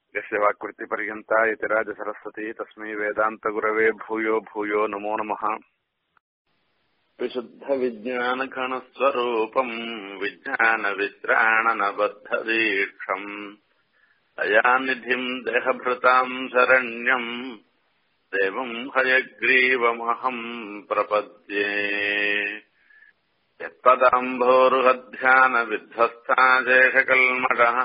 यस्य वाक्कृतिपर्यन्ता यतिराजसरस्वती तस्मै वेदान्तगुरवे भूयो भूयो नमो नमः विशुद्धविज्ञानघनस्वरूपम् विज्ञानवित्राणनबद्धदीक्षम् दयानिधिम् देहभृताम् शरण्यम् देवम् हयग्रीवमहम् प्रपद्ये यत्पदाम्भोरुहध्यानविध्वस्ता शेषकल्मषः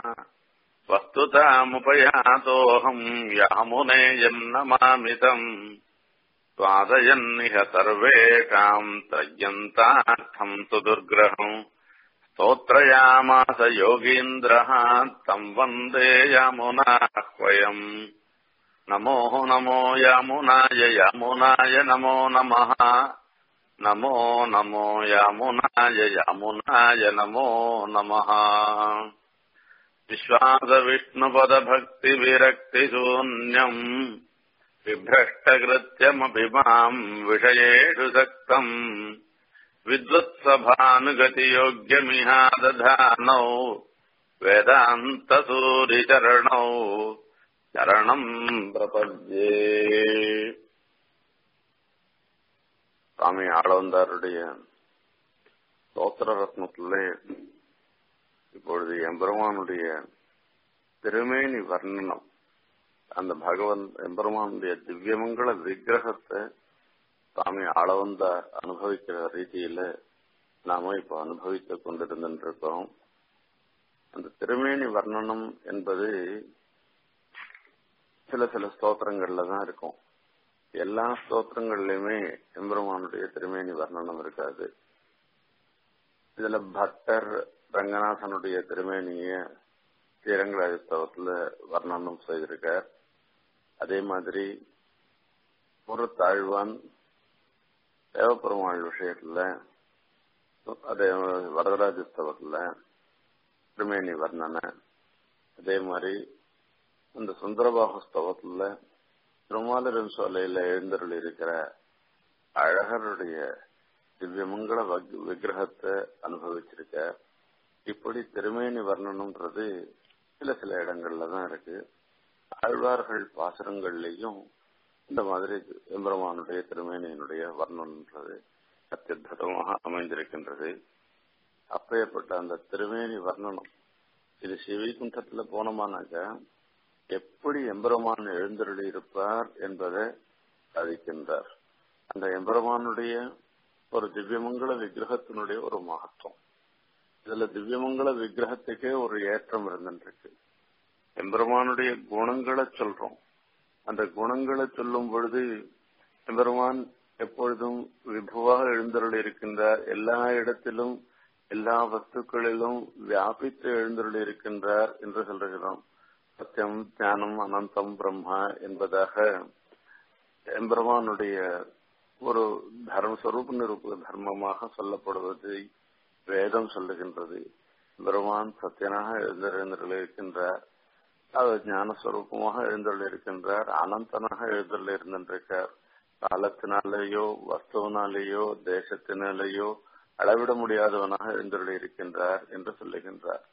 वस्तुतामुपयातोऽहम् यामुनेयन्नमामितम् स्वादयन्निह सर्वेषाम् त्रय्यन्तार्थम् सुदुर्ग्रहम् स्तोत्रयामास योगीन्द्रः तम् वन्दे यामुनाह्वयम् नमो नमो यामुनाय यामुनाय नमो नमः नमो नमो यामुनाय यामुनाय नमो नमः विश्वासविष्णुपदभक्तिविरक्तिशून्यम् बिभ्रष्टकृत्यमभिमाम् विषयेषु सक्तम् विद्वत्सभानुगतियोग्यमिहादधानौ वेदान्तसूरिचरणौ சரணம் பிரபத்யே சுவாமி ஆளவந்தாருடைய ஸ்தோத்திர ரத்னத்திலே இப்பொழுது எம்பெருமானுடைய திருமேனி வர்ணனம் அந்த பகவன் எம்பெருமானுடைய திவ்யமங்கள விக்கிரகத்தை சுவாமி ஆளவந்தார் அனுபவிக்கிற ரீதியில நாம இப்ப அனுபவித்துக் கொண்டிருந்திருக்கோம் அந்த திருமேனி வர்ணனம் என்பது சில சில ஸ்தோத்திரங்கள்ல தான் இருக்கும் எல்லா ஸ்தோத்திரங்கள்லயுமே எம்பெருமானுடைய திருமேனி வர்ணனம் இருக்காது இதுல பக்தர் ரங்கநாதனுடைய திருமேனிய ஸ்ரீரங்கராஜஸ்தவத்துல வர்ணனம் செய்திருக்கார் அதே மாதிரி ஒரு தாழ்வான் தேவப்பெருமாள் விஷயத்துல அதே வரதராஜஸ்தவத்துல திருமேனி வர்ணனை அதே மாதிரி இந்த சுந்தரபாகஸ்தவத்துல திருமாலிரன் சோலையில எழுந்தருள் இருக்கிற அழகருடைய திவ்யமங்கள விக்கிரகத்தை அனுபவிச்சிருக்க இப்படி திருமேனி வர்ணனம்ன்றது சில சில இடங்கள்ல தான் இருக்கு ஆழ்வார்கள் பாசுரங்கள்லயும் இந்த மாதிரி எம்பெருமானுடைய திருமேனியினுடைய வர்ணனன்றது அத்தியுதமாக அமைந்திருக்கின்றது அப்பேற்பட்ட அந்த திருமேனி வர்ணனம் இது சிவைகுண்டத்துல போனோமானாக்க எப்படி எம்பெருமான் எழுந்தருளி இருப்பார் என்பதை சாதிக்கின்றார் அந்த எம்பெருமானுடைய ஒரு திவ்யமங்கள விக்கிரகத்தினுடைய ஒரு மகத்துவம் இதுல திவ்யமங்கள விக்கிரகத்துக்கே ஒரு ஏற்றம் இருந்துருக்கு எம்பெருமானுடைய குணங்களை சொல்றோம் அந்த குணங்களை சொல்லும் பொழுது எம்பெருமான் எப்பொழுதும் விபுவாக எழுந்தருள் இருக்கின்றார் எல்லா இடத்திலும் எல்லா வஸ்துக்களிலும் வியாபித்து எழுந்தருள் இருக்கின்றார் என்று சொல்லுகிறோம் சத்தியம் ஞானம் அனந்தம் பிரம்மா என்பதாக எம்பெருமானுடைய ஒரு தர்ம சொரூப நிரூப தர்மமாக சொல்லப்படுவது வேதம் சொல்லுகின்றது பெருமான் சத்தியனாக எழுந்திருக்கின்றார் அவர் ஞானஸ்வரூபமாக எழுந்தள்ளிருக்கின்றார் அனந்தனாக எழுந்தள்ளி இருந்திருக்கார் காலத்தினாலேயோ வஸ்துவனாலேயோ தேசத்தினாலேயோ அளவிட முடியாதவனாக எழுந்தள்ளி இருக்கின்றார் என்று சொல்லுகின்றார்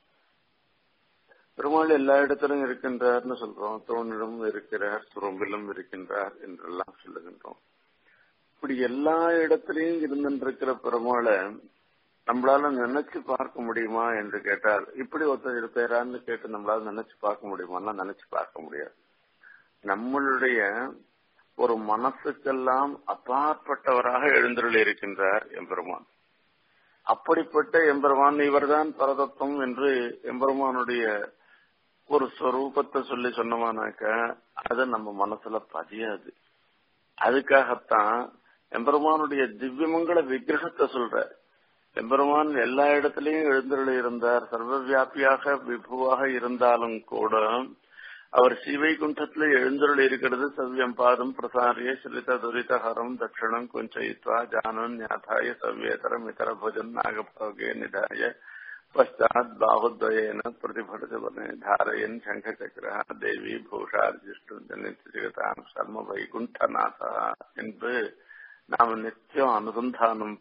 பெருமாள் எல்லா இடத்திலும் இருக்கின்றார்னு சொல்றோம் தோணிலும் இருக்கிறார் சுரம்பிலும் இருக்கின்றார் என்றெல்லாம் சொல்லுகின்றோம் இப்படி எல்லா இடத்திலையும் இருந்திருக்கிற பெருமாளை நம்மளால நினைச்சு பார்க்க முடியுமா என்று கேட்டால் இப்படி ஒருத்தர் இருப்பாரான்னு கேட்டு நம்மளால நினைச்சு பார்க்க முடியுமான்னா நினைச்சு பார்க்க முடியாது நம்மளுடைய ஒரு மனசுக்கெல்லாம் அப்பாற்பட்டவராக எழுந்தருள் இருக்கின்றார் எம்பெருமான் அப்படிப்பட்ட எம்பெருமான் இவர்தான் பரதத்துவம் என்று எம்பெருமானுடைய ஒரு ஸ்வரூபத்தை சொல்லி சொன்னோமானாக்க அது நம்ம மனசுல பதியாது அதுக்காகத்தான் எம்பெருமானுடைய திவ்யமங்கள விக்கிரகத்தை சொல்ற எம்பெருமான் எல்லா இடத்திலையும் எழுந்தருளி இருந்தார் சர்வ வியாபியாக விபுவாக இருந்தாலும் கூட அவர் சிவைகுண்டத்துல எழுந்தருள் இருக்கிறது சவ்யம் பாதம் பிரசாரிய ஸ்ரித துரிதஹரம் தட்சிணம் குஞ்சயித்வா ஜானன் ஞாதாய சவ்யேதரம் இதர பஜன் நாகபோகே நிதாய பஷாத் பாகுத்வயேன பிரதிபடவனே தாரயன் சங்கச்சக்கர தேவி பூஷார்ஜிஷ்டு ஜனிதாம் சர்ம வைகுண்டநாதா என்று நாம் நித்தியம் அனுசந்தானம்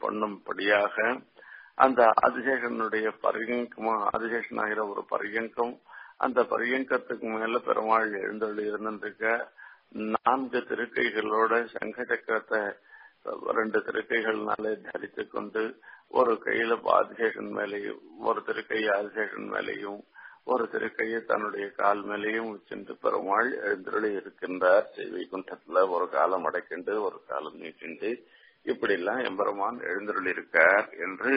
பண்ணும்படியாக அந்த ஆதிசேஷனுடைய பரியங்கமா ஆதிசேஷனாகிற ஒரு பரியங்கம் அந்த பரியங்கத்துக்கு மேல பெருமாள் எழுந்தொழி இருந்துருக்க நான்கு திருக்கைகளோட சங்க சக்கரத்தை ரெண்டு திருக்கைகள்னாலே தரித்து கொண்டு ஒரு கையில ஆதிசேஷன் மேலேயும் ஒரு திருக்கை ஆதிசேஷன் மேலேயும் ஒரு திருக்கையை தன்னுடைய கால் மேலேயும் வச்சுட்டு பெருமாள் எழுந்தருளி இருக்கின்றார் வைகுண்டத்துல ஒரு காலம் அடைக்கிண்டு ஒரு காலம் நீட்டிண்டு இப்படி எல்லாம் எம்பெருமான் எழுந்தருளி இருக்கார் என்று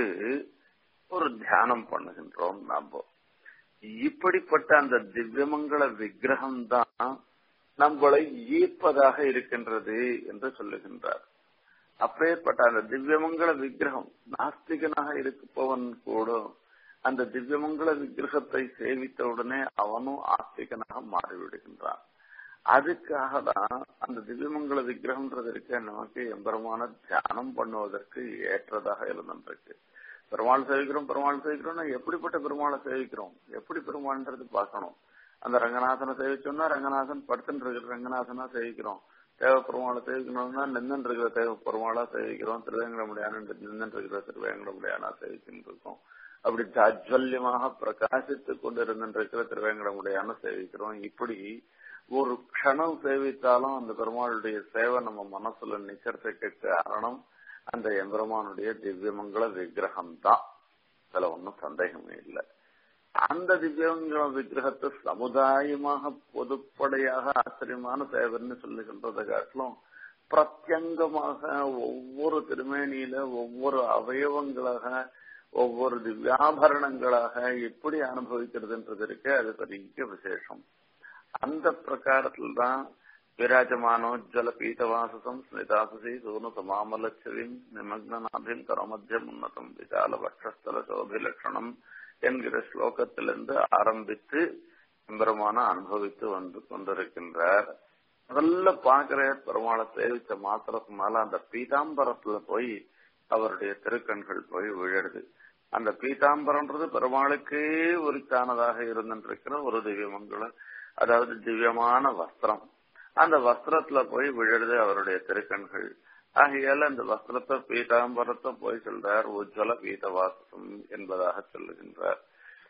ஒரு தியானம் பண்ணுகின்றோம் நாம இப்படிப்பட்ட அந்த திவ்யமங்கள விக்கிரகம் தான் நம்மளை ஈர்ப்பதாக இருக்கின்றது என்று சொல்லுகின்றார் அப்பேற்பட்ட அந்த திவ்யமங்கள விக்கிரகம் நாஸ்திகனாக இருப்பவன் கூட அந்த திவ்யமங்கள விக்கிரகத்தை சேவித்த உடனே அவனும் ஆஸ்திகனாக மாறிவிடுகின்றான் அதுக்காக தான் அந்த திவ்யமங்கள விக்கிரகம்ன்றது இருக்க நமக்கு எம்பெருமான தியானம் பண்ணுவதற்கு ஏற்றதாக இருந்திருக்கு பெருமாள் சேவிக்கிறோம் பெருமாள் சேவிக்கிறோம்னா எப்படிப்பட்ட பெருமாளை சேவிக்கிறோம் எப்படி பெருமாள்ன்றது பார்க்கணும் அந்த ரங்கநாதனை சேவிச்சோம்னா ரங்கநாதன் படுத்துட்டு இருக்கிற ரங்கநாதனா சேவிக்கிறோம் தேவ பெருமாளை சேவிக்கணும்னா நின்று இருக்கிற தேவ பெருமாளா சேவிக்கிறோம் திருவேங்கடமுடியான நின்று இருக்கிற திருவேங்கடமுடியானா சேவிச்சுட்டு இருக்கோம் அப்படி தாஜ்வல்யமாக பிரகாசித்து கொண்டு இருந்திருக்கிற திருவேங்கடமுடியான சேவிக்கிறோம் இப்படி ஒரு க்ஷணம் சேவித்தாலும் அந்த பெருமாளுடைய சேவை நம்ம மனசுல நிக்கிறதுக்கு காரணம் அந்த எம்பெருமானுடைய திவ்யமங்கள விக்கிரகம் தான் அதுல ஒன்றும் சந்தேகமே இல்லை அந்த திவ்யமங்கள விக்கிரகத்தை சமுதாயமாக பொதுப்படையாக ஆச்சரியமான சேவைன்னு சொல்லுகின்றதை காட்டிலும் பிரத்யங்கமாக ஒவ்வொரு திருமேனியில ஒவ்வொரு அவயவங்களாக ஒவ்வொரு திவ்யாபரணங்களாக எப்படி அனுபவிக்கிறதுன்றது இருக்கு அது பெரிய விசேஷம் அந்த பிரகாரத்தில் தான் விராஜமானோஜ்வல பீதவாசசம் ஸ்மிதாசசி சூனு சமாமலச்சவிம் நிமக்னாபிம் கரமத்தியம் உன்னதம் விசால வட்சஸ்தல சோபிலட்சணம் என்கிற ஸ்லோகத்திலிருந்து ஆரம்பித்து எம்பெருமான அனுபவித்து வந்து கொண்டிருக்கின்றார் முதல்ல பார்க்கிற பெருமாளை சேவிச்ச மாத்திரத்தினால அந்த பீதாம்பரத்துல போய் அவருடைய திருக்கண்கள் போய் விழுது அந்த பீதாம்பரம்ன்றது பெருமாளுக்கே உரித்தானதாக இருந்திருக்கிற ஒரு திவ்யமங்கலம் அதாவது திவ்யமான வஸ்திரம் அந்த வஸ்திரத்துல போய் விழுது அவருடைய திருக்கண்கள் ஆகையால அந்த வஸ்திரத்தை பீதாம்பரத்தை போய் சொல்றார் உஜ்வல பீதவாசம் என்பதாக சொல்லுகின்றார்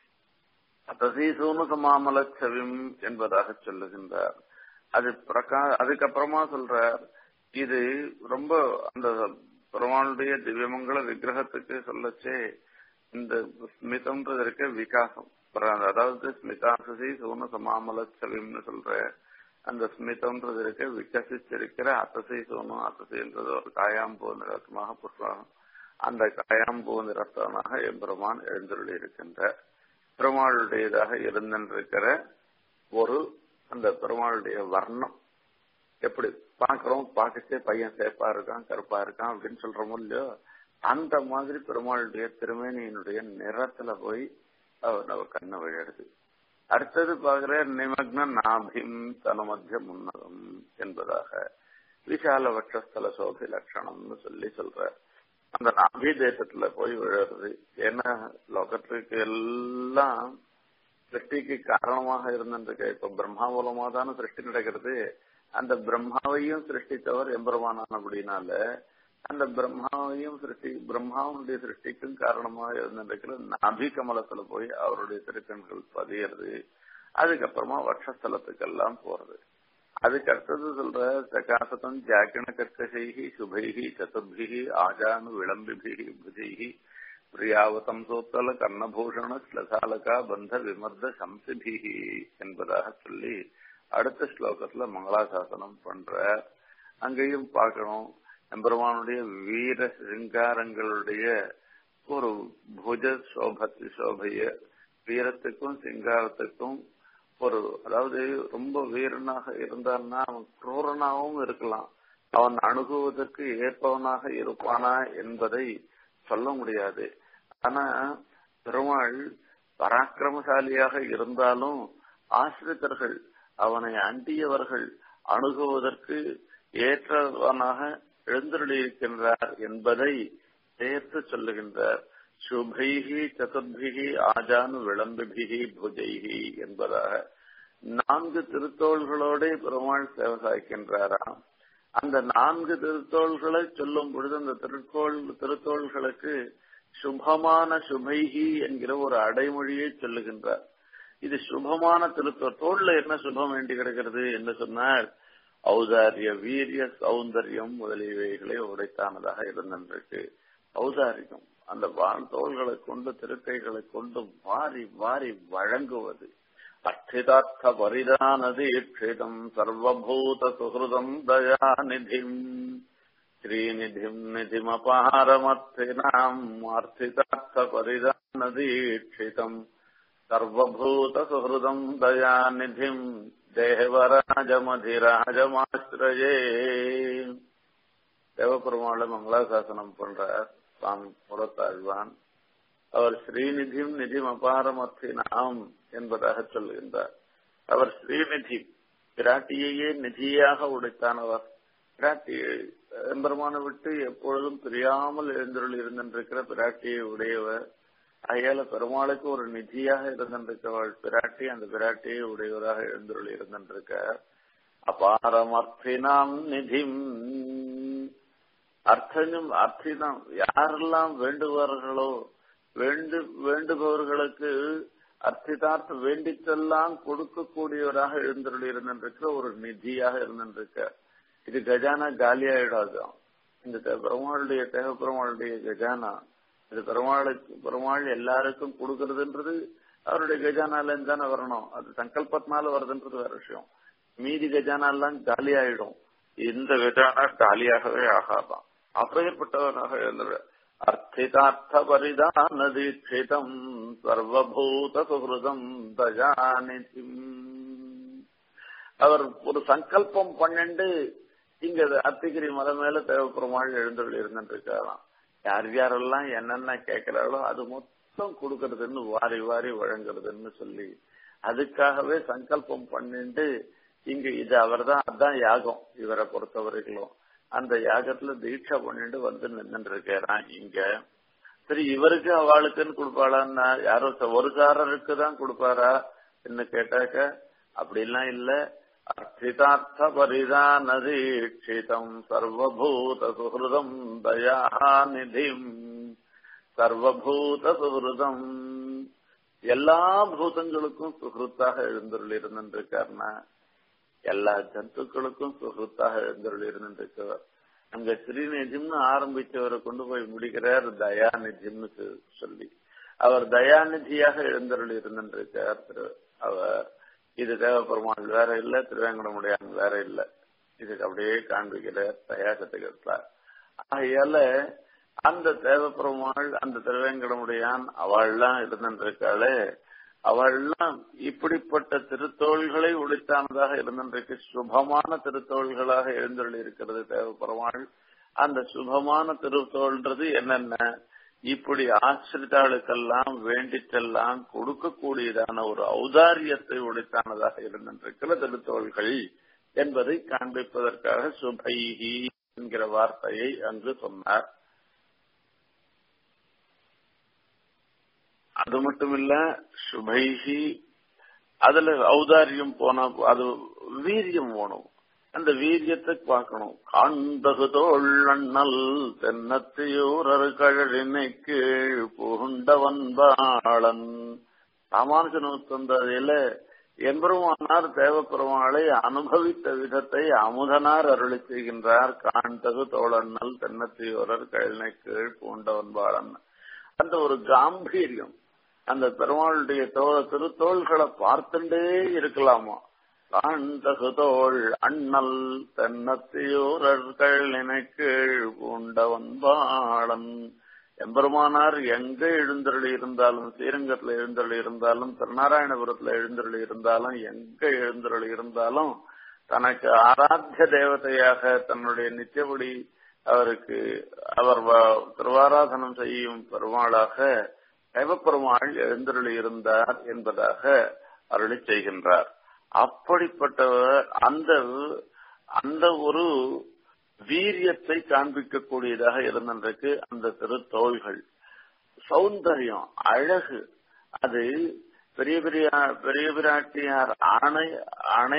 தசீசூனு சமாமல செவிம் என்பதாக சொல்லுகின்றார் அது பிரகா அதுக்கப்புறமா சொல்றார் இது ரொம்ப அந்த பெருமாளுடைய திவ்யமங்கள விக்கிரகத்துக்கு சொல்லச்சே இந்த ஸ்மிதம்ன்றது இருக்க விகாசம் அதாவது ஸ்மிதாசசி சூன சமாமல செவிம்னு சொல்ற அந்த ஸ்மிதம்ன்றது இருக்க விகசிச்சிருக்கிற அத்தசை சோனம் அத்தசைன்றது ஒரு காயாம்பூ நிறத்தமாக புஷ்பம் அந்த காயாம்பூ நிறத்தனாக எம்பெருமான் எழுந்தருளி இருக்கின்ற பெருமாளுடையதாக இருந்திருக்கிற ஒரு அந்த பெருமாளுடைய வர்ணம் எப்படி பாக்குறோம் பார்க்கச்சே பையன் சேப்பா இருக்கான் கருப்பா இருக்கான் அப்படின்னு சொல்றோமோ இல்லையோ அந்த மாதிரி பெருமாளுடைய திருமேனியினுடைய நிறத்துல போய் அவர் நம்ம கண்ணை விழுது அடுத்தது பார்க்கிற நிமக்ன நாபிம் தனமத்திய முன்னதம் என்பதாக விசால வட்சஸ்தல சோபி லட்சணம்னு சொல்லி சொல்ற அந்த நாபி தேசத்துல போய் விழுறது ஏன்னா லோகத்துக்கு எல்லாம் சிருஷ்டிக்கு காரணமாக இருந்திருக்க இப்ப பிரம்மா மூலமா தானே சிருஷ்டி நடக்கிறது அந்த பிரம்மாவையும் சிருஷ்டித்தவர் எம்பெருமானான் அப்படின்னால அந்த பிரம்மாவையும் சிருஷ்டி பிரம்மாவுடைய சிருஷ்டிக்கும் காரணமாக இருந்திருக்கிற நாபி கமலத்துல போய் அவருடைய திருக்கண்கள் பதியறது அதுக்கப்புறமா வட்சஸ்தலத்துக்கெல்லாம் போறது அதுக்கு அடுத்தது சொல்ற சகாசதம் ஜாக்கிண கர்க்கசைகி சுபைகி சதுர்பிகி ஆஜானு விளம்பிபிகி புஜைகி பிரியாவதம் சோத்தல கர்ணபூஷண ஸ்லசாலகா பந்த விமர்த சம்சிபிகி என்பதாக சொல்லி அடுத்த ஸ்லோகத்துல மங்களாசாசனம் பண்ற அங்கேயும் பார்க்கணும் எம்பெருமானுடைய வீர சிங்காரங்களுடைய ஒரு புஜ சோபத்து சோபைய வீரத்துக்கும் சிங்காரத்துக்கும் ஒரு அதாவது ரொம்ப வீரனாக இருந்தான்னா அவன் குரூரனாகவும் இருக்கலாம் அவன் அணுகுவதற்கு ஏற்பவனாக இருப்பானா என்பதை சொல்ல முடியாது ஆனா பெருமாள் பராக்கிரமசாலியாக இருந்தாலும் ஆசிரியர்கள் அவனை அண்டியவர்கள் அணுகுவதற்கு ஏற்றவனாக எழுந்தருளியிருக்கின்றார் என்பதை சேர்த்து சொல்லுகின்றார் சுபைகி சதுர்பிகி ஆஜானு விளம்பிபிகி புஜைகி என்பதாக நான்கு திருத்தோள்களோட பெருமாள் சேவை சாய்க்கின்றாராம் அந்த நான்கு திருத்தோள்களை சொல்லும் பொழுது அந்த திருக்கோள் திருத்தோள்களுக்கு சுபமான சுபைகி என்கிற ஒரு அடைமொழியை சொல்லுகின்றார் இது சுபமான திருத்தோள் தோல்ல என்ன சுபம் வேண்டி கிடக்கிறது என்று சொன்னால் ஔதாரிய வீரிய சௌந்தரியம் முதலியவைகளை உடைத்தானதாக இருந்திருக்கு ஔதாரியம் அந்த தோள்களை கொண்டு திருக்கைகளை கொண்டு வாரி வாரி வழங்குவது அர்த்திதார்த்த பரிதானது க்ஷிதம் சர்வபூத சுகிருதம் தயாநிதிம் ஸ்ரீநிதிம் நிதிமபாரமர்த்தினாம் அர்த்திதார்த்த பரிதானதீட்சிதம் சர்வபூத சுகிருதம் தயாநிதிம் தேவராஜமதிராஜமாசிரயே தேவபெருமாளை மங்களாசாசனம் பண்றார் சுவாமி புறத்தாழ்வான் அவர் ஸ்ரீநிதியும் நிதிம் அபாரமர்த்தினாம் என்பதாக சொல்லுகின்றார் அவர் ஸ்ரீநிதி பிராட்டியையே நிதியாக உடைத்தானவர் பிராட்டி எம்பெருமான விட்டு எப்பொழுதும் பிரியாமல் எழுந்தருள் இருந்திருக்கிற பிராட்டியை உடையவர் அயால பெருமாளுக்கு ஒரு நிதியாக இருந்திருக்கவள் பிராட்டி அந்த பிராட்டியை உடையவராக எழுந்தருள் இருந்திருக்க அபாரமர்த்தினாம் நிதிம் அர்த்தம் அர்த்திதம் யாரெல்லாம் வேண்டுவார்களோ வேண்டு வேண்டுபவர்களுக்கு அர்த்திதார்த்த வேண்டித்தெல்லாம் கொடுக்கக்கூடியவராக எழுந்தருள் இருந்திருக்கிற ஒரு நிதியாக இருந்திருக்க இது கஜானா காலியாயிடாதான் இந்த பெருமாளுடைய தேவ பெருமாளுடைய கஜானா இது பெருமாளுக்கு பெருமாள் எல்லாருக்கும் கொடுக்கறதுன்றது அவருடைய கஜானால தானே வரணும் அது சங்கல்பத்தினால வருதுன்றது வேற விஷயம் மீதி கஜானா எல்லாம் காலி ஆயிடும் இந்த கஜானா காலியாகவே ஆகாதான் அப்பேற்பட்டவராக எழுந்துள்ள அர்த்திதார்த்த பரிதான தீட்சிதம் சர்வபூத சுகிருதம் தஜானிதிம் அவர் ஒரு சங்கல்பம் பன்னெண்டு இங்க அத்திகிரி மலை மேல தேவப்பெருமாள் எழுந்துள்ள இருந்துருக்காராம் யார் யாரெல்லாம் என்னென்ன கேட்கிறாளோ அது மொத்தம் கொடுக்கறதுன்னு வாரி வாரி வழங்குறதுன்னு சொல்லி அதுக்காகவே சங்கல்பம் பண்ணிட்டு இங்க இது அவர் தான் அதான் யாகம் இவரை பொறுத்தவரைக்கும் அந்த யாகத்துல தீட்சை பண்ணிட்டு வந்து நின்று இருக்கிறான் இங்க சரி இவருக்கு அவளுக்குன்னு கொடுப்பாளான்னா யாரோ ஒருகாரருக்கு தான் கொடுப்பாரா என்ன கேட்டாக்க அப்படிலாம் இல்ல அர்த்திதார்த்த பரிதான தீட்சிதம் சர்வபூத சுகிருதம் தயாநிதிம் சர்வபூத சுகிருதம் எல்லா பூதங்களுக்கும் சுகிருத்தாக எழுந்தருள் இருந்திருக்காருன்னா எல்லா ஜந்துக்களுக்கும் சுகிருத்தாக எழுந்தருள் இருந்திருக்கவர் அங்க ஸ்ரீநிதிம்னு ஆரம்பிச்சவரை கொண்டு போய் முடிக்கிறார் தயாநிதிம்னு சொல்லி அவர் தயாநிதியாக எழுந்தருள் இருந்திருக்கார் திரு அவர் இது தேவப்பெருமாள் வேற இல்ல திருவேங்கடமுடையான் வேற இல்ல இதுக்கு அப்படியே காண்பிக்கிறார் தயாசத்துக்கு ஆகையால அந்த தேவப்பெருமாள் அந்த திருவேங்கடமுடையான் அவள்லாம் இருந்திருக்காளே அவள்லாம் இப்படிப்பட்ட திருத்தோள்களை உடைத்தானதாக இருந்திருக்கு சுபமான திருத்தோள்களாக எழுந்தருள் இருக்கிறது தேவப்பெருமாள் அந்த சுபமான திருத்தோள்ன்றது என்னென்ன இப்படி ஆசிரிதாளுக்கெல்லாம் வேண்டிச்செல்லாம் கொடுக்கக்கூடியதான ஒரு ஔதாரியத்தை உடைத்தானதாக இருந்திருக்கிற திருத்தோள்கள் என்பதை காண்பிப்பதற்காக சுபைகி என்கிற வார்த்தையை அங்கு சொன்னார் அது மட்டும் இல்ல சுபைகி அதுல ஔதாரியம் போனா அது வீரியம் போகணும் அந்த வீரியத்தை பார்க்கணும் காண்பகுதோள் அண்ணல் தென்னத்தையூரர் கழலினை கீழ் புகுண்டவன் பாளன் ராமானுஜன் தந்ததில எம்பெருமானார் தேவப்பெருமாளை அனுபவித்த விதத்தை அமுதனார் அருளி செய்கின்றார் காண்பகு தோழண்ணல் தென்னத்தையூரர் கழலினை கீழ் பூண்டவன் பாளன் அந்த ஒரு காம்பீரியம் அந்த பெருமாளுடைய தோழ திருத்தோள்களை பார்த்துட்டே இருக்கலாமா காண்டகுதோள் அண்ணல் தென்னத்தியூரர்கள் கீழ் பூண்டவன் பாளன் எம்பெருமானார் எங்க எழுந்தருளி இருந்தாலும் ஸ்ரீரங்கத்துல எழுந்தருளி இருந்தாலும் திருநாராயணபுரத்துல எழுந்தருளி இருந்தாலும் எங்க எழுந்தருளி இருந்தாலும் தனக்கு ஆராத்திய தேவதையாக தன்னுடைய நித்தியபடி அவருக்கு அவர் திருவாராதனம் செய்யும் பெருமாளாக தேவப்பெருமாள் எழுந்தருளி இருந்தார் என்பதாக அருளி செய்கின்றார் அப்படிப்பட்டவர் அந்த அந்த ஒரு வீரியத்தை காண்பிக்கக்கூடியதாக இருந்திருக்கு அந்த திருத்தோள்கள் சௌந்தரியம் அழகு அது பெரிய பெரிய பெரிய பிராட்டியார் அணை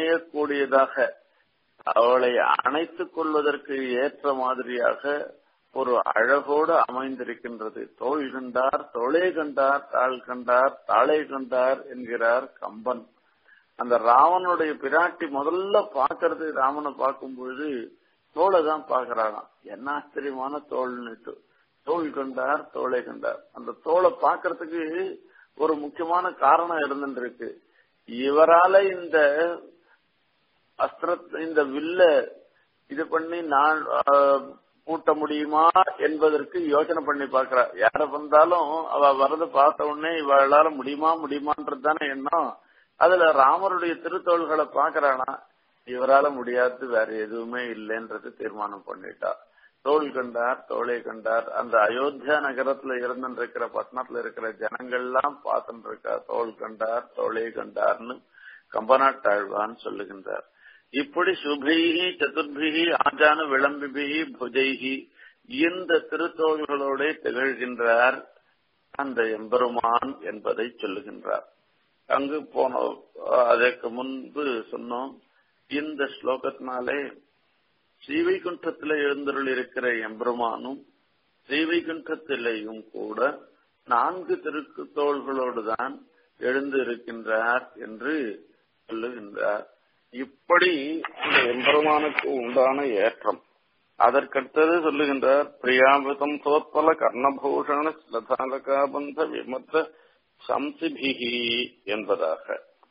அணையக்கூடியதாக அவளை அணைத்துக் கொள்வதற்கு ஏற்ற மாதிரியாக ஒரு அழகோடு அமைந்திருக்கின்றது தோள் கண்டார் தோளே கண்டார் தாள் கண்டார் தாளே கண்டார் என்கிறார் கம்பன் அந்த ராவனுடைய பிராட்டி முதல்ல பாக்குறது ராமனை பார்க்கும் பொழுது தோளை தான் பாக்குறாராம் என்ன ஆச்சரியமான தோல்னுட்டு தோல் கண்டார் தோளை கண்டார் அந்த தோலை பாக்குறதுக்கு ஒரு முக்கியமான காரணம் இருந்துருக்கு இவரால இந்த அஸ்திர இந்த வில்ல இது பண்ணி நான் பூட்ட முடியுமா என்பதற்கு யோசனை பண்ணி பாக்குறா யார வந்தாலும் அவ வரத பார்த்த உடனே இவளால முடியுமா முடியுமான்றது தானே எண்ணம் அதுல ராமருடைய திருத்தோள்களை பாக்குறானா இவரால முடியாது வேற எதுவுமே இல்லைன்றது தீர்மானம் பண்ணிட்டா தோல் கண்டார் தோளை கண்டார் அந்த அயோத்தியா நகரத்துல இருந்துருக்கிற பட்டணத்துல இருக்கிற ஜனங்கள்லாம் பார்த்துட்டு இருக்கா தோல் கண்டார் தோளை கண்டார்னு கம்பனாட்டாழ்வான்னு சொல்லுகின்றார் இப்படி சுபிகி சதுர்பிகி ஆஜான விளம்பிபிகி புஜைகி இந்த திருத்தோள்களோட திகழ்கின்றார் அந்த எம்பெருமான் என்பதை சொல்லுகின்றார் அங்கு போன அதற்கு முன்பு சொன்னோம் இந்த ஸ்லோகத்தினாலே ஸ்ரீவைகுண்டத்தில் எழுந்தருள் இருக்கிற எம்பெருமானும் ஸ்ரீவைகுண்டத்திலேயும் கூட நான்கு திருக்குத்தோள்களோடு தான் எழுந்து இருக்கின்றார் என்று சொல்லுகின்றார் இப்படி இந்த எம்பெருமானுக்கு உண்டான ஏற்றம் அதற்கடுத்தது சொல்லுகின்றார் பிரியாமிருதம் சோத்பல கர்ணபூஷண ஸ்லதாலகாபந்த விமத்த சம்சிபிகி என்பதாக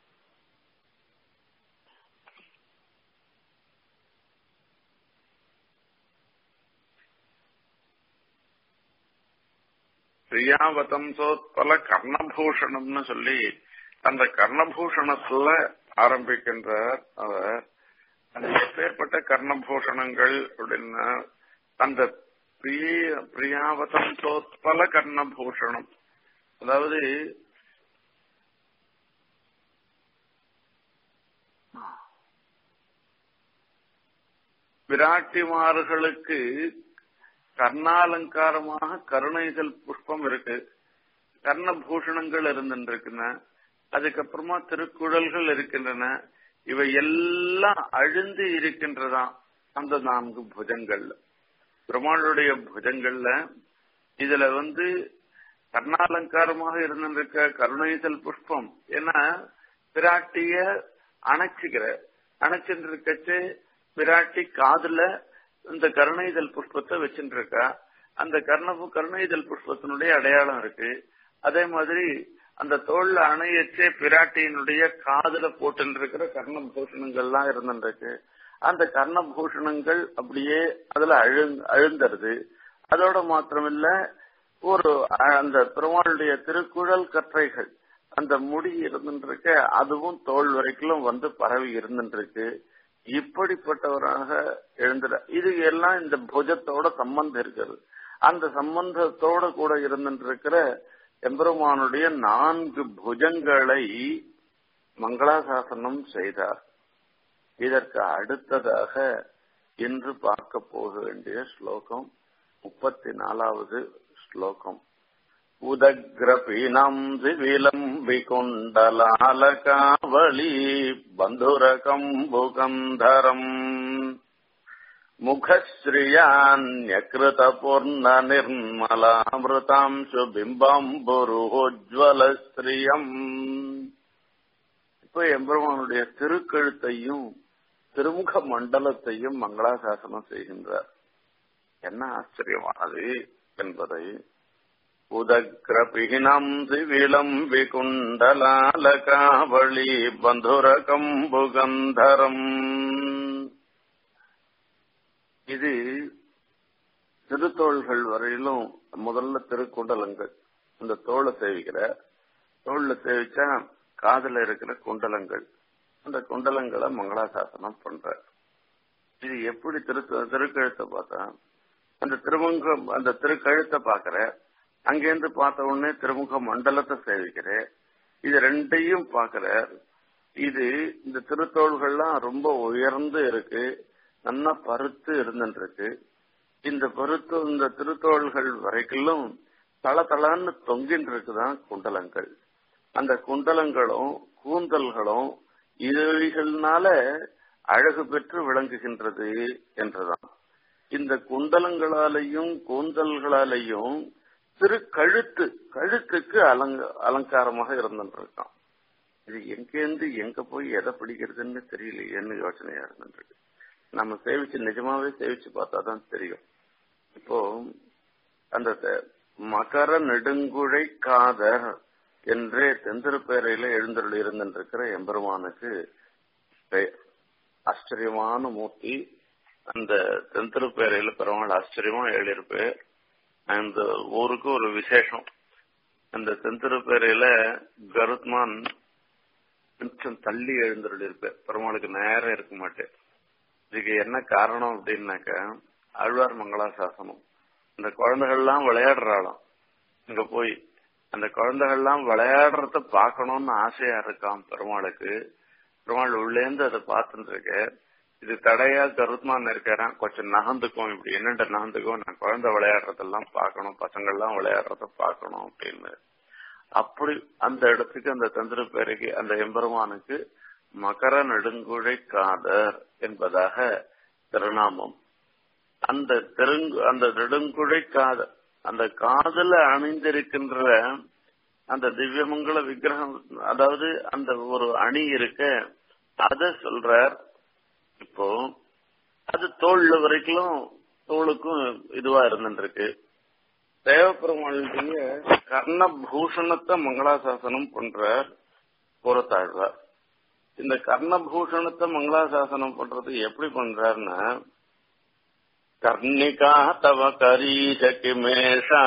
பிரியாவதம்சோத்பல கர்ணபூஷணம்னு சொல்லி அந்த கர்ணபூஷணத்துல ஆரம்பிக்கின்றார் அவர் அது எப்பேற்பட்ட கர்ணபூஷணங்கள் அப்படின்னா அந்த பிரிய பிரியாவதம்சோத்பல கர்ணபூஷணம் அதாவது விராட்டிமார்களுக்கு கர்ணாலங்காரமாக கருணைகள் புஷ்பம் இருக்கு கர்ணபூஷணங்கள் இருந்துருக்குன அதுக்கப்புறமா திருக்குழல்கள் இருக்கின்றன இவை எல்லாம் அழிந்து இருக்கின்றதாம் அந்த நான்கு புஜங்கள்ல பெருமாளுடைய புஜங்கள்ல இதுல வந்து கர்ணாலங்காரமாக இருந்திருக்க கருணைசல் புஷ்பம் ஏன்னா பிராட்டிய அணைச்சுக்கிற அணைச்சுட்டு இருக்கச்சு பிராட்டி காதுல இந்த கருணைதல் புஷ்பத்தை வச்சுட்டு இருக்கா அந்த கர்ணபு கருணைதல் புஷ்பத்தினுடைய அடையாளம் இருக்கு அதே மாதிரி அந்த தோல்ல அணையச்சே பிராட்டியினுடைய காதுல போட்டு இருக்கிற கர்ணபூஷணங்கள்லாம் இருந்துருக்கு அந்த கர்ணபூஷணங்கள் அப்படியே அதுல அழு அழுந்தருது அதோட மாத்திரமில்ல ஒரு அந்த பெருமாளுடைய திருக்குழல் கற்றைகள் அந்த முடி இருந்துருக்க அதுவும் தோல் வரைக்கும் வந்து பரவி இருந்துருக்கு இப்படிப்பட்டவராக எழுந்துட இது எல்லாம் இந்த புஜத்தோட சம்பந்தம் இருக்கிறது அந்த சம்பந்தத்தோட கூட இருந்துருக்கிற எம்பெருமானுடைய நான்கு புஜங்களை மங்களாசாசனம் செய்தார் இதற்கு அடுத்ததாக இன்று பார்க்க போக வேண்டிய ஸ்லோகம் முப்பத்தி நாலாவது ஸ்லோகம் உதக்ரபீனம் சிவிலம் விகுண்டலாலகாவளி பந்துரகம்புகந்தரம் முகஸ்ரீயான்யகிருதபூர்ண நிர்மலாமிருதாம்சு பிம்பம்புருஜ்வல ஸ்ரீயம் இப்ப எம்பெருமானுடைய திருக்கழுத்தையும் திருமுக மண்டலத்தையும் மங்களாசாசனம் செய்கின்றார் என்ன ஆச்சரியமானது என்பதை உதக்ரபிகினம் சிவிலம் விகுண்டலாலகாவளி பந்துரகம்புகந்தரம் இது திருத்தோள்கள் வரையிலும் முதல்ல திருக்குண்டலங்கள் இந்த தோலை சேவிக்கிற தோல்ல சேவிச்சா காதுல இருக்கிற குண்டலங்கள் அந்த குண்டலங்களை மங்களாசாசனம் பண்ற இது எப்படி திரு திருக்கழுத்தை பார்த்தா அந்த திருமுக அந்த திருக்கழுத்தை பாக்குற அங்கேருந்து பார்த்த உடனே திருமுக மண்டலத்தை சேவிக்கிறேன் இது ரெண்டையும் பாக்குற இது இந்த திருத்தோள்கள்லாம் ரொம்ப உயர்ந்து இருக்கு நல்லா பருத்து இருந்துருக்கு இந்த பருத்து இந்த திருத்தோள்கள் வரைக்கும் தள தளன்னு தொங்கின்னு இருக்குதான் குண்டலங்கள் அந்த குண்டலங்களும் கூந்தல்களும் இவைகள்னால அழகு பெற்று விளங்குகின்றது என்றுதான் இந்த குண்டலங்களாலையும் கூந்தல்களாலையும் திரு கழுத்து கழுத்துக்கு அலங்க அலங்காரமாக இருந்துருக்கான் இது எங்கேருந்து எங்க போய் எதை பிடிக்கிறதுன்னு தெரியலையேன்னு யோசனையா இருந்துருக்கு நம்ம சேவிச்சு நிஜமாவே சேவிச்சு பார்த்தாதான் தெரியும் இப்போ அந்த மகர நெடுங்குழை காதர் என்றே தெந்திருப்பேரையில எழுந்தருள் இருந்திருக்கிற எம்பெருமானுக்கு பெயர் ஆச்சரியமான மூர்த்தி அந்த தெந்திருப்பேரையில பெருமாள் ஆச்சரியமா எழுதியிருப்பேர் அந்த ஊருக்கு ஒரு விசேஷம் அந்த தெந்திருப்பேரையில கருத்மான் கொஞ்சம் தள்ளி எழுந்தருள் இருப்பேன் பெருமாளுக்கு நேரம் இருக்க மாட்டேன் இதுக்கு என்ன காரணம் அப்படின்னாக்க ஆழ்வார் மங்களாசாசனம் இந்த குழந்தைகள்லாம் விளையாடுறாளாம் இங்க போய் அந்த குழந்தைகள்லாம் விளையாடுறத பார்க்கணும்னு ஆசையா இருக்கான் பெருமாளுக்கு பெருமாள் உள்ளேந்து அதை பார்த்துட்டு இருக்க இது தடையா கருத்மான் இருக்கிறான் கொஞ்சம் நகர்ந்துக்கும் இப்படி என்னென்ன நகர்ந்துக்கும் நான் குழந்தை விளையாடுறதெல்லாம் பார்க்கணும் பசங்கள்லாம் விளையாடுறத பார்க்கணும் அப்படின்னு அப்படி அந்த இடத்துக்கு அந்த தந்திர பேருக்கு அந்த எம்பெருமானுக்கு மகர நெடுங்குழை காதர் என்பதாக திருநாமம் அந்த தெருங்கு அந்த நெடுங்குழை காதர் அந்த காதல அணிந்திருக்கின்ற அந்த திவ்யமங்கல விக்கிரகம் அதாவது அந்த ஒரு அணி இருக்க அத சொல்றார் இப்போ அது தோல்ல வரைக்கும் தோளுக்கும் இதுவா இருந்துருக்கு தேவப்பெருமாளுடைய கர்ணபூஷணத்தை மங்களாசாசனம் பண்றார் புறத்தாழ்வார் இந்த கர்ணபூஷணத்தை மங்களாசாசனம் பண்றது எப்படி பண்றாருன்னா கர்ணிகா தவ கரீஷ கிமேஷா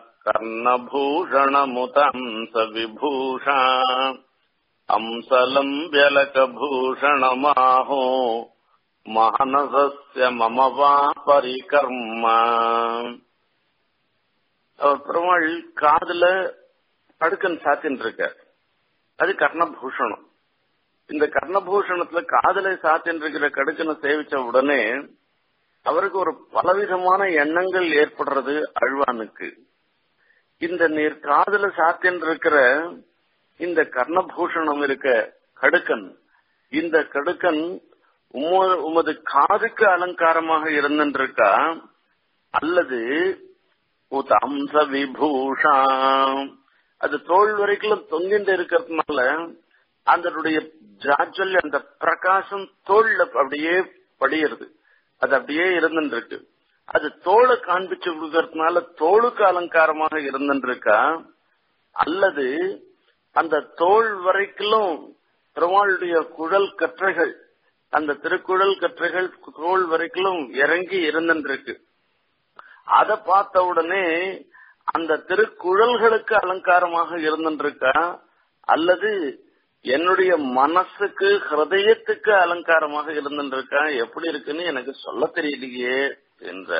கர்ணபூஷணமுதம்ச விபூஷா அம்சலம் வியலகபூஷணமாஹோ மகனசஸ்ய மம வா பரிகர்ம அவர் பெருமாள் காதுல படுக்கன் சாத்தின்னு இருக்க அது கர்ணபூஷணம் இந்த கர்ணபூஷணத்துல காதல சாத்தின்னு இருக்கிற கடுக்கனை சேவிச்ச உடனே அவருக்கு ஒரு பலவிதமான எண்ணங்கள் ஏற்படுறது அழ்வானுக்கு இந்த நீர் காதல சாத்தின்னு இருக்கிற இந்த கர்ணபூஷணம் இருக்க கடுக்கன் இந்த கடுக்கன் உமது காதுக்கு அலங்காரமாக இருந்திருக்கா அல்லது உதம்ச விபூஷா அது தோல் வரைக்கும் தொங்கிட்டு இருக்கிறதுனால அதனுடைய ஜாஜல் அந்த பிரகாசம் தோல்ல அப்படியே படியுது அது அப்படியே இருந்துருக்கு அது தோலை காண்பிச்சு கொடுக்கறதுனால தோளுக்கு அலங்காரமாக இருந்துருக்கா அல்லது அந்த தோல் வரைக்கும் பெருமாளுடைய குழல் கற்றைகள் அந்த திருக்குழல் கற்றைகள் தோல் வரைக்கும் இறங்கி இருந்துருக்கு அதை பார்த்த உடனே அந்த திருக்குழல்களுக்கு அலங்காரமாக இருந்துருக்கா அல்லது என்னுடைய மனசுக்கு ஹிருதயத்துக்கு அலங்காரமாக இருந்துருக்கா எப்படி இருக்குன்னு எனக்கு சொல்ல தெரியலையே என்ற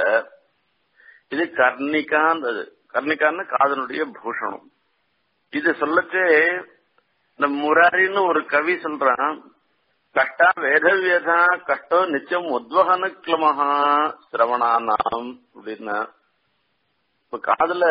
இது கர்ணிகான்றது கர்ணிகான்னு காதனுடைய பூஷணம் இது சொல்லச்சே இந்த முராரின்னு ஒரு கவி சொல்றான் கஷ்டா வேதவியதா கஷ்டோ நிச்சயம் உத்வகன கிளமஹா சிரவணானாம் அப்படின்னா இப்ப காதுல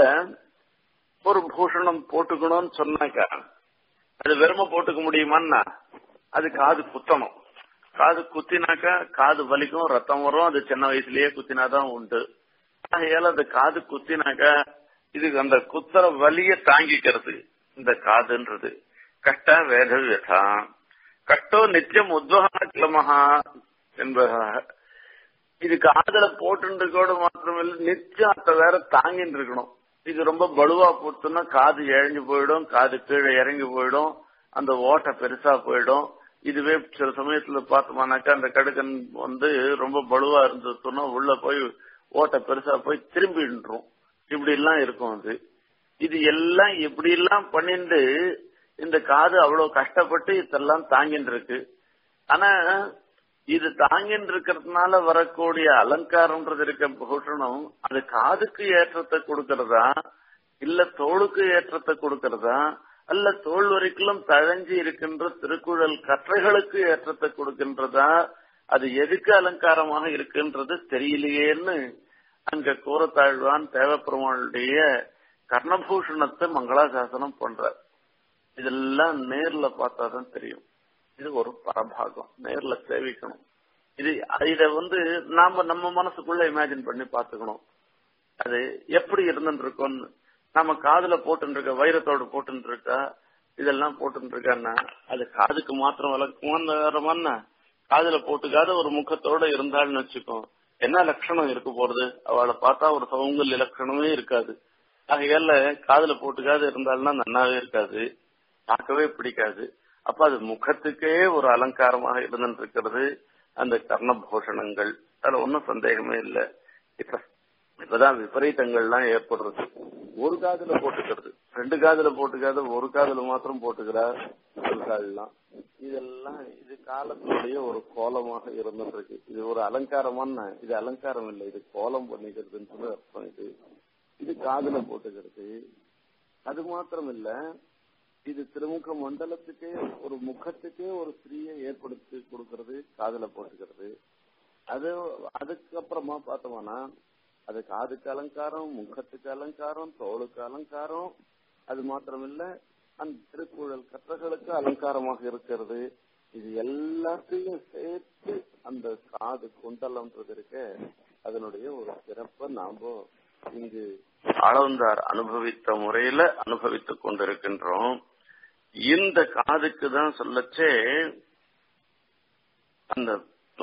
ஒரு பூஷணம் போட்டுக்கணும்னு சொன்னாக்கா அது வெறும போட்டுக்க முடியுமான்னா அது காது குத்தணும் காது குத்தினாக்கா காது வலிக்கும் ரத்தம் வரும் அது சின்ன வயசுலயே குத்தினாதான் உண்டு ஆகையால அந்த காது குத்தினாக்கா இதுக்கு அந்த குத்துற வலிய தாங்கிக்கிறது இந்த காதுன்றது கஷ்ட வேத வியதா கஷ்டோ நித்தியம் உத்வகன கிளமஹா என்பதாக இது காதல போட்டு கூட மாத்திரமில்ல நிச்சயம் அத்த வேற தாங்கின்னு இருக்கணும் இது ரொம்ப பலுவா போட்டுன்னா காது இழஞ்சு போயிடும் காது கீழே இறங்கி போயிடும் அந்த ஓட்டை பெருசா போயிடும் இதுவே சில சமயத்துல பார்த்தோம்னாக்கா அந்த கடுக்கன் வந்து ரொம்ப பலுவா இருந்ததுன்னா உள்ள போய் ஓட்டை பெருசா போய் திரும்பின்றோம் இப்படி எல்லாம் இருக்கும் அது இது எல்லாம் இப்படி எல்லாம் பண்ணிட்டு இந்த காது அவ்வளவு கஷ்டப்பட்டு இதெல்லாம் தாங்கிட்டு இருக்கு ஆனா இது தாங்கின்னு இருக்கிறதுனால வரக்கூடிய அலங்காரம்ன்றது இருக்க பூஷணம் அது காதுக்கு ஏற்றத்தை கொடுக்கறதா இல்ல தோளுக்கு ஏற்றத்தை கொடுக்கறதா அல்ல தோல் வரைக்கும் தழஞ்சி இருக்கின்ற திருக்குழல் கற்றைகளுக்கு ஏற்றத்தை கொடுக்கின்றதா அது எதுக்கு அலங்காரமாக இருக்குன்றது தெரியலையேன்னு அங்க கூறத்தாழ்வான் தேவப்பெருமாளுடைய கர்ணபூஷணத்தை மங்களாசாசனம் பண்றார் இதெல்லாம் நேர்ல பார்த்தாதான் தெரியும் இது ஒரு பரபாகம் நேர்ல சேவிக்கணும் இது இத வந்து நாம நம்ம மனசுக்குள்ள இமேஜின் பண்ணி பாத்துக்கணும் அது எப்படி இருந்துட்டு இருக்கோம்னு நம்ம காதுல போட்டு இருக்க வைரத்தோடு போட்டு இருக்கா இதெல்லாம் போட்டு இருக்கான்னா அது காதுக்கு மாத்திரம் விளக்குமான காதுல போட்டுக்காத ஒரு முகத்தோட இருந்தாள்னு வச்சுக்கோ என்ன லட்சணம் இருக்க போறது அவளை பார்த்தா ஒரு சவுங்கல் லட்சணமே இருக்காது ஆகையால காதுல போட்டுக்காத இருந்தாள்னா நன்னாவே இருக்காது பார்க்கவே பிடிக்காது அப்ப அது முகத்துக்கே ஒரு அலங்காரமாக இருந்துட்டு இருக்கிறது அந்த கர்ணபூஷணங்கள் அதுல ஒன்னும் சந்தேகமே இல்லை இப்ப இப்பதான் விபரீதங்கள்லாம் ஏற்படுறது ஒரு காதுல போட்டுக்கிறது ரெண்டு காதுல போட்டுக்காத ஒரு காதுல மாத்திரம் போட்டுக்கிறா ஒரு காதுலாம் இதெல்லாம் இது காலத்தினுடைய ஒரு கோலமாக இருந்துட்டு இருக்கு இது ஒரு அலங்காரமான இது அலங்காரம் இல்லை இது கோலம் பண்ணிக்கிறதுன்னு சொல்லி அர்த்தம் இது இது காதுல போட்டுக்கிறது அது மாத்திரம் இல்ல இது திருமுக மண்டலத்துக்கே ஒரு முகத்துக்கே ஒரு ஸ்திரீயை ஏற்படுத்தி கொடுக்கறது காதுல போட்டுக்கிறது அது அதுக்கப்புறமா பார்த்தோம்னா அது காதுக்கு அலங்காரம் முகத்துக்கு அலங்காரம் தோளுக்கு அலங்காரம் அது மாத்திரமில்ல அந்த திருக்குழல் கற்றகளுக்கு அலங்காரமாக இருக்கிறது இது எல்லாத்தையும் சேர்த்து அந்த காது குண்டலம்ன்றது இருக்க அதனுடைய ஒரு சிறப்பை நாம இங்கு அளந்தார் அனுபவித்த முறையில அனுபவித்துக் கொண்டிருக்கின்றோம் இந்த காதுக்கு தான் சொல்லச்சே அந்த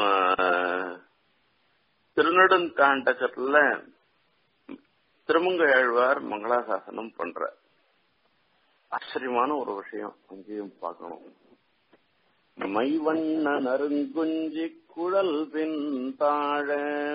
திருநெடுந்தாண்டகத்துல திருமங்க ஆழ்வார் மங்களாசாசனம் பண்ற ஆச்சரியமான ஒரு விஷயம் அங்கேயும் பார்க்கணும் மைவண்ண நறுங்குஞ்சி குழல் பின் தாழ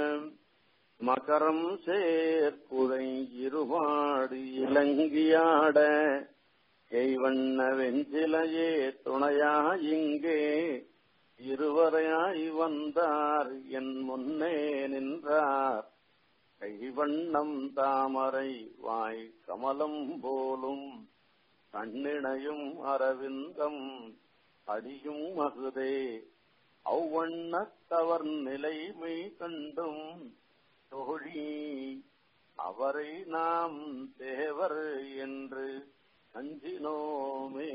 மகரம் சேர்ப்புழை இருவாடு இலங்கியாட கைவண்ண வெஞ்சிலையே துணையா இங்கே இருவரையாய் வந்தார் என் முன்னே நின்றார் கைவண்ணம் தாமரை வாய் கமலம் போலும் கண்ணிணையும் அரவிந்தம் அடியும் மகுதே அவ்வண்ணத்தவர் நிலைமை கண்டும் தோழி அவரை நாம் தேவர் என்று அஞ்சினோமே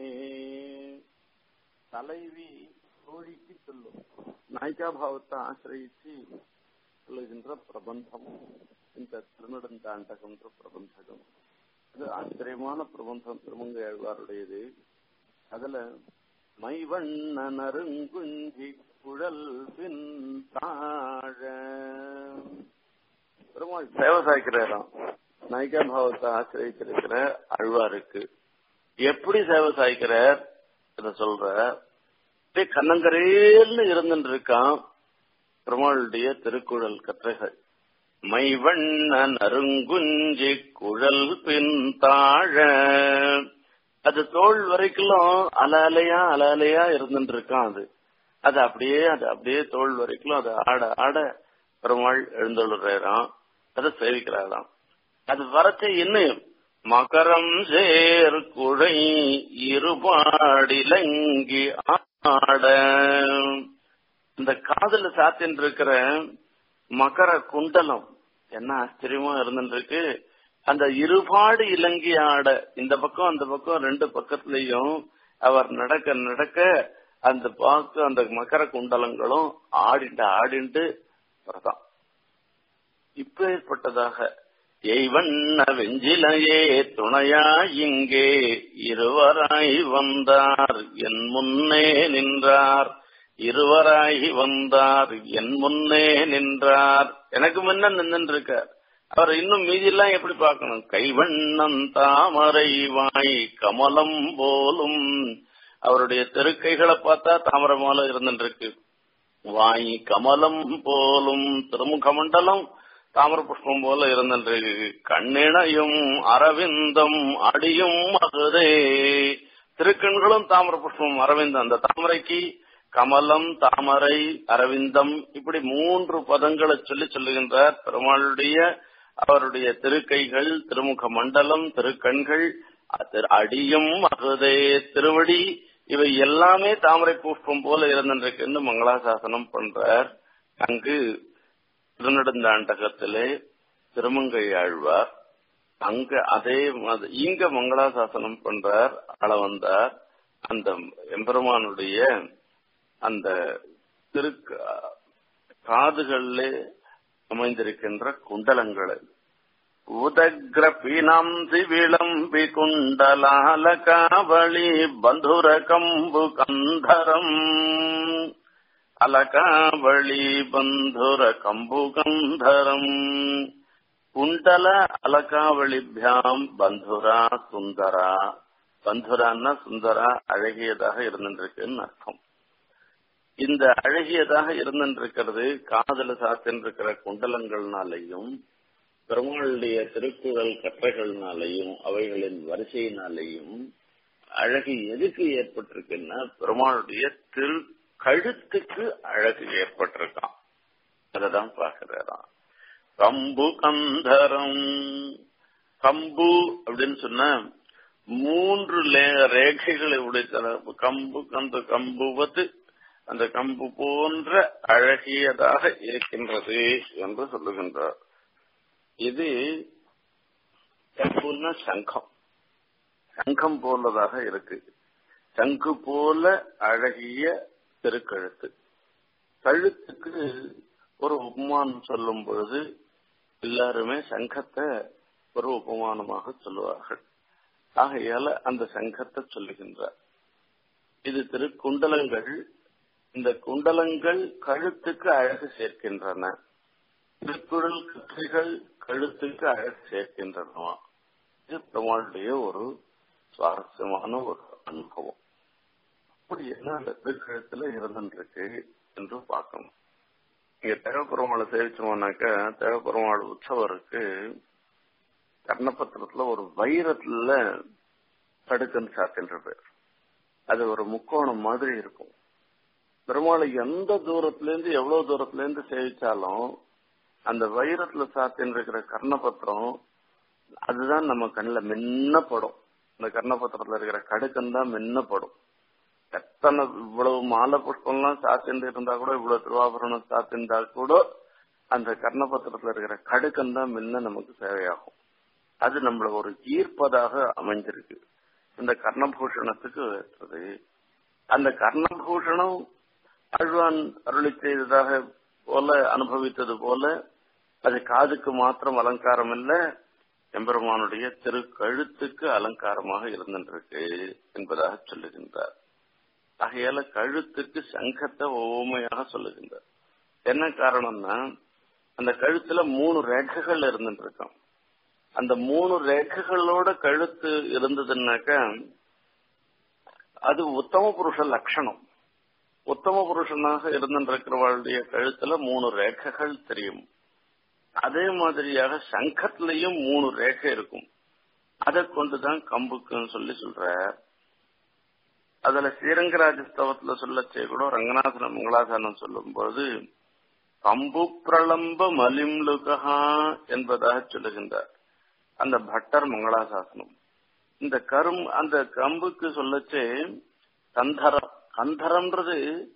தலைவி தோழிக்கு சொல்லும் நாயிகா பாவத்தை ஆசிரியிச்சு சொல்லுகின்ற பிரபந்தம் இந்த திருநெடுந்தாண்டகம்ன்ற பிரபந்தகம் அது ஆச்சரியமான பிரபந்தம் திருமங்கை ஆழ்வாருடையது அதுல மைவண்ண நறுங்குஞ்சி குழல் பின் தாழ பெருமாள் சேவை சாய்க்கிறாராம் நாயிகா பாவத்தை ஆசிரியத்திருக்கிற அழ்வாருக்கு எப்படி சேவை சாய்க்கிறார் இத சொல்ற கண்ணங்கரேல்னு இருந்துட்டு இருக்கான் பெருமாளுடைய திருக்குழல் கற்றைகள் மைவண்ண நறுங்குஞ்சி குழல் பின் தாழ அது தோல் வரைக்கும் அல அலையா அல அலையா இருந்துட்டு இருக்கான் அது அது அப்படியே அது அப்படியே தோல் வரைக்கும் அது ஆட ஆட பெருமாள் எழுந்துள்ளாராம் அதை சேவிக்கிறாராம் அது வரச்ச இன்னும் மகரம் சேர் குழை இருபாடிலங்கி ஆட இந்த காதல சாத்தின் இருக்கிற மகர குண்டலம் என்ன ஆச்சரியமா இருந்துருக்கு அந்த இருபாடு இலங்கை ஆட இந்த பக்கம் அந்த பக்கம் ரெண்டு பக்கத்துலயும் அவர் நடக்க நடக்க அந்த பாக்கு அந்த மகர குண்டலங்களும் ஆடிண்டு ஆடிண்டு வரதான் இப்பேற்பட்டதாக எய்வண்ண வெஞ்சிலையே துணையா இங்கே இருவராய் வந்தார் என் முன்னே நின்றார் இருவராகி வந்தார் என் முன்னே நின்றார் எனக்கு முன்ன நின்று இருக்கார் அவர் இன்னும் மீதியெல்லாம் எப்படி பார்க்கணும் கைவண்ணம் தாமரை வாய் கமலம் போலும் அவருடைய தெருக்கைகளை பார்த்தா தாமரை மாலை இருந்துருக்கு வாய் கமலம் போலும் திருமுக மண்டலம் தாமர புஷ்பம் போல இருந்துருக்கு கண்ணிணையும் அரவிந்தம் அடியும் மகுதே திருக்கண்களும் தாமர புஷ்பம் அரவிந்தம் அந்த தாமரைக்கு கமலம் தாமரை அரவிந்தம் இப்படி மூன்று பதங்களை சொல்லி சொல்லுகின்றார் பெருமாளுடைய அவருடைய திருக்கைகள் திருமுக மண்டலம் திருக்கண்கள் அடியும் அகுதே திருவடி இவை எல்லாமே தாமரை புஷ்பம் போல இருந்திருக்குன்னு மங்களாசாசனம் பண்றார் அங்கு திருநெடுந்தாண்டகத்திலே திருமங்கை ஆழ்வார் அங்க அதே இங்க மங்களாசாசனம் பண்றார் அளவந்தார் அந்த எம்பெருமானுடைய அந்த திரு காதுகளிலே அமைந்திருக்கின்ற குண்டலங்கள் உதக்ரபீனாம்சி விளம்பி குண்டலாலகாவளி பந்துர கம்பு கந்தரம் அலகாவளி பந்துர கம்பு கந்தரம் குண்டல அலகாவளிபியாம் பந்துரா சுந்தரா பந்துரான்னா சுந்தரா அழகியதாக இருந்திருக்குன்னு அர்த்தம் இந்த அழகியதாக இருந்திருக்கிறது காதல சாத்தின்றிருக்கிற குண்டலங்கள்னாலையும் பெருமாளுடைய திருக்குறள் கற்றைகள்னாலையும் அவைகளின் வரிசையினாலையும் அழகு எதுக்கு ஏற்பட்டிருக்குன்னா பெருமாளுடைய திரு கழுத்துக்கு அழகு ஏற்பட்டிருக்கான் அததான் பாக்குறாராம் கம்பு கந்தரம் கம்பு அப்படின்னு சொன்ன மூன்று ரேகைகளை உடைத்தன கம்பு கந்த கம்புவது அந்த கம்பு போன்ற அழகியதாக இருக்கின்றது என்று சொல்லுகின்றார் இது கம்புன்னா சங்கம் சங்கம் போலதாக இருக்கு சங்கு போல அழகிய திருக்கழுத்து கழுத்துக்கு ஒரு உபமானம் சொல்லும் பொழுது எல்லாருமே சங்கத்தை ஒரு உபமானமாக சொல்லுவார்கள் ஆகையால அந்த சங்கத்தை சொல்லுகின்றார் இது திருக்குண்டலங்கள் இந்த குண்டலங்கள் கழுத்துக்கு அழகு சேர்க்கின்றன திருக்குறள் கற்றைகள் கழுத்துக்கு அழகு சேர்க்கின்றனவா இது பெருமாளுடைய ஒரு சுவாரஸ்யமான ஒரு அனுபவம் அப்படி என்ன அந்த திருக்கழுத்துல இருந்துருக்கு என்று பார்க்கணும் இங்க தேவப்பெருமாளை சேவிச்சோம்னாக்க தேவப்பெருமாள் உற்சவருக்கு கர்ணபத்திரத்துல ஒரு வைரத்துல தடுக்கன்னு சாத்தின்ற பேர் அது ஒரு முக்கோணம் மாதிரி இருக்கும் பெருமாளை எந்த தூரத்துல இருந்து எவ்வளவு தூரத்துல இருந்து சேவிச்சாலும் அந்த வைரத்துல சாத்தின்னு இருக்கிற கர்ணபத்திரம் அதுதான் நம்ம கண்ணில் மின்னப்படும் இந்த கர்ணபத்திரத்துல இருக்கிற கடுக்கம் தான் மின்னப்படும் எத்தனை இவ்வளவு மாலை புஷ்பம்லாம் சாத்திண்டு இருந்தா கூட இவ்வளவு திருவாபரணம் சாத்திருந்தா கூட அந்த கர்ணபத்திரத்துல இருக்கிற கடுக்கம் தான் முன்ன நமக்கு தேவையாகும் அது நம்மள ஒரு ஈர்ப்பதாக அமைஞ்சிருக்கு இந்த கர்ணபூஷணத்துக்கு ஏற்றது அந்த கர்ணபூஷணம் அழ்வான் அருளி செய்ததாக போல அனுபவித்தது போல அது காதுக்கு மாத்திரம் அலங்காரம் இல்ல எம்பெருமானுடைய திரு கழுத்துக்கு அலங்காரமாக இருந்திருக்கு என்பதாக சொல்லுகின்றார் ஆகையால கழுத்துக்கு சங்கத்தை ஓமையாக சொல்லுகின்றார் என்ன காரணம்னா அந்த கழுத்துல மூணு ரேகைகள் இருந்துட்டு இருக்கும் அந்த மூணு ரேகைகளோட கழுத்து இருந்ததுன்னாக்க அது உத்தம புருஷ லட்சணம் உத்தம புருஷனாக இருந்திருக்கிறவளுடைய கழுத்துல மூணு ரேகைகள் தெரியும் அதே மாதிரியாக சங்கத்திலையும் மூணு ரேகை இருக்கும் அதை கொண்டுதான் கம்புக்குன்னு சொல்லி சொல்ற அதுல ஸ்ரீரங்கராஜஸ்தவத்துல சொல்லச்சே கூட ரங்கநாதன மங்களாசானம் சொல்லும் போது கம்பு பிரளம்ப மலிம்லுகா என்பதாக சொல்லுகின்றார் அந்த பட்டர் மங்களாசாசனம் இந்த கரும் அந்த கம்புக்கு சொல்லச்சே கந்தரம் கந்தரம்ன்றது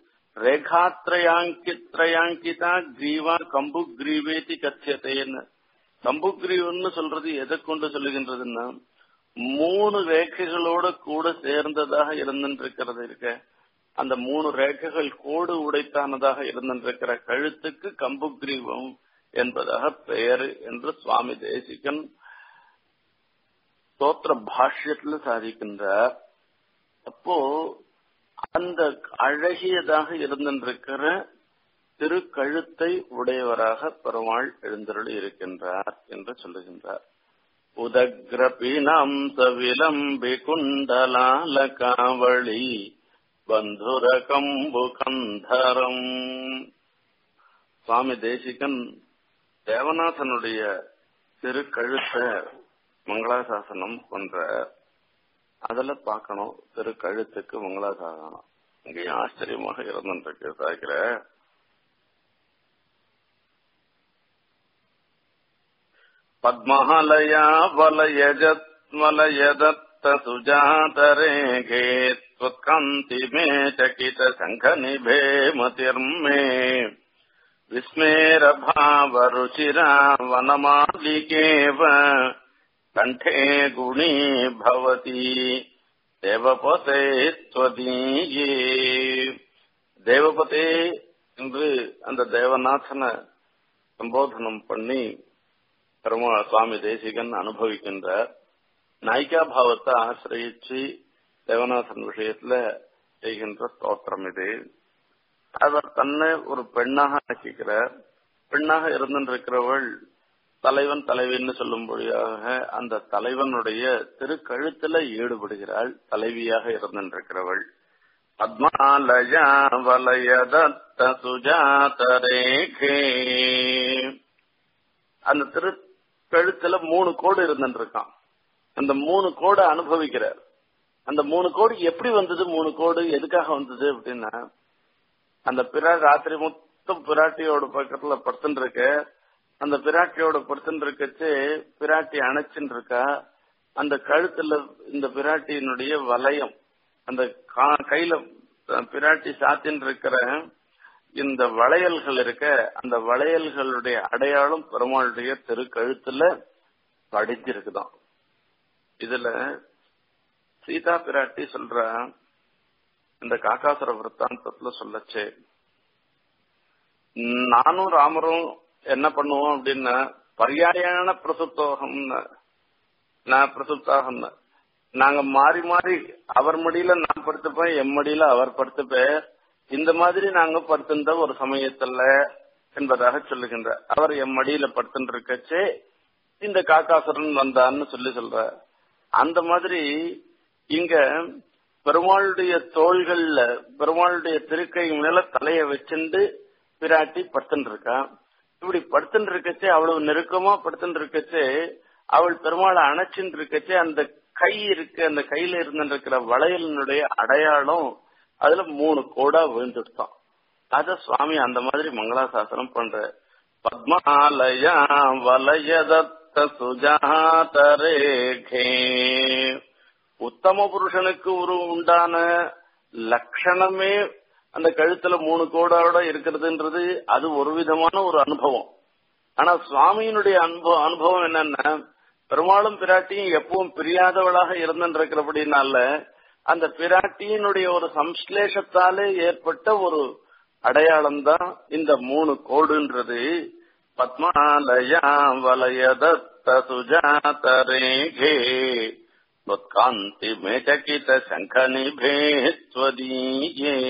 ரேகாத்ரயாங்கித்ரயாங்கிதா கிரீவா கம்பு கிரீவேதி கத்தியத்தைன்னு கம்பு கிரீவன்னு சொல்றது எதை கொண்டு சொல்லுகின்றதுன்னா மூணு ரேகைகளோட கூட சேர்ந்ததாக இருந்திருக்கிறது இருக்க அந்த மூணு ரேகைகள் கோடு உடைத்தானதாக இருந்திருக்கிற கழுத்துக்கு கம்பு கிரீவம் என்பதாக பெயர் என்று சுவாமி தேசிகன் ஸ்தோத்திர பாஷ்யத்துல சாதிக்கின்றார் அப்போ அந்த அழகியதாக இருந்திருக்கிற திருக்கழுத்தை உடையவராக பெருமாள் எழுந்தருளி இருக்கின்றார் என்று சொல்லுகின்றார் உதக்ரபீனாம் சவிலம்பி குண்டலாலகாவளி பந்துர கம்பு கந்தரம் சுவாமி தேசிகன் தேவநாதனுடைய திருக்கழுத்தை மங்களாசாசனம் பண்ற அதுல பார்க்கணும் திருக்கழுத்துக்கு மங்களாசாசனம் இங்கேயும் ஆச்சரியமாக இருந்துருக்கு சாய்க்கிற பத்மஹலயா வலயஜத் வலயதத்த சுஜாதரேகே त्वत्कान्ति मे चकित शङ्खनिभे मतिर्मे विस्मेरभावरुचिरा वनमालिकेव कण्ठे गुणी भवति தேவபதே துவதீயே தேவபதே என்று அந்த தேவநாதனை சம்போதனம் பண்ணி பெருமா சுவாமி தேசிகன் அனுபவிக்கின்றார் நாயிகா பாவத்தை ஆசிரியிச்சு தேவநாதன் விஷயத்துல செய்கின்ற ஸ்தோத்திரம் இது அவர் தன்னை ஒரு பெண்ணாக ஆக்கிக்கிறார் பெண்ணாக இருந்திருக்கிறவள் தலைவன் தலைவின்னு சொல்லும்படியாக அந்த தலைவனுடைய திருக்கழுத்துல ஈடுபடுகிறாள் தலைவியாக இருந்திருக்கிறவள் பத்மாலயா வலயதத்த சுஜாதரேகே அந்த திருக்கழுத்துல மூணு கோடு இருந்துருக்கான் அந்த மூணு கோடை அனுபவிக்கிறார் அந்த மூணு கோடு எப்படி வந்தது மூணு கோடு எதுக்காக வந்தது அப்படின்னா அந்த பிறா ராத்திரி மொத்தம் பிராட்டியோட பக்கத்துல படுத்துட்டு இருக்க அந்த பிராட்டியோட படுத்துட்டு இருக்கச்சு பிராட்டி அணைச்சுட்டு இருக்கா அந்த கழுத்துல இந்த பிராட்டியினுடைய வலயம் அந்த கையில பிராட்டி சாத்தின்னு இருக்கிற இந்த வளையல்கள் இருக்க அந்த வளையல்களுடைய அடையாளம் பெருமாளுடைய திருக்கழுத்துல படித்திருக்குதான் இதுல சீதா பிராட்டி சொல்ற இந்த காக்காசுர விற்த்தாந்தத்துல சொல்லச்சு நானும் ராமரும் என்ன பண்ணுவோம் அப்படின்னா பரியாயான பிரசுத்தோகம்னு நான் பிரசுத்தாகம்னு நாங்க மாறி மாறி அவர் மடியில நான் படுத்துப்பேன் எம் மடியில அவர் படுத்துப்பேன் இந்த மாதிரி நாங்க படுத்திருந்த ஒரு சமயத்துல என்பதாக சொல்லுகின்ற அவர் எம் மடியில படுத்துட்டு இருக்கச்சே இந்த காக்காசுரன் வந்தான்னு சொல்லி சொல்ற அந்த மாதிரி இங்க பெருமாளுடைய தோள்கள்ல பெருமாளுடைய திருக்கை மேல தலைய வச்சுண்டு பிராட்டி படுத்துட்டு இருக்கா இப்படி படுத்துட்டு இருக்கச்சே அவ்வளவு நெருக்கமா படுத்துட்டு இருக்கச்சே அவள் பெருமாளை அணைச்சுட்டு இருக்கச்சே அந்த கை இருக்கு அந்த கையில இருந்துருக்கிற வளையலினுடைய அடையாளம் அதுல மூணு கோடா விழுந்துட்டான் அத சுவாமி அந்த மாதிரி மங்களாசாசனம் பண்ற பத்மாலயா வலயதத்த சுஜாதரேகே உத்தம புருஷனுக்கு ஒரு உண்டான லட்சணமே அந்த கழுத்துல மூணு கோடோட இருக்கிறதுன்றது அது ஒரு விதமான ஒரு அனுபவம் ஆனா சுவாமியினுடைய அனுபவம் அனுபவம் என்னன்னா பெருமாளும் பிராட்டியும் எப்பவும் பிரியாதவளாக இருந்திருக்கிறபடினால அந்த பிராட்டியினுடைய ஒரு சம்ஸ்லேஷத்தாலே ஏற்பட்ட ஒரு அடையாளம் தான் இந்த மூணு கோடுன்றது பத்மாலயா வலயதத்த சுஜாதரேகே காந்தி மேச்சகித சங்க நிபேத்வதீயே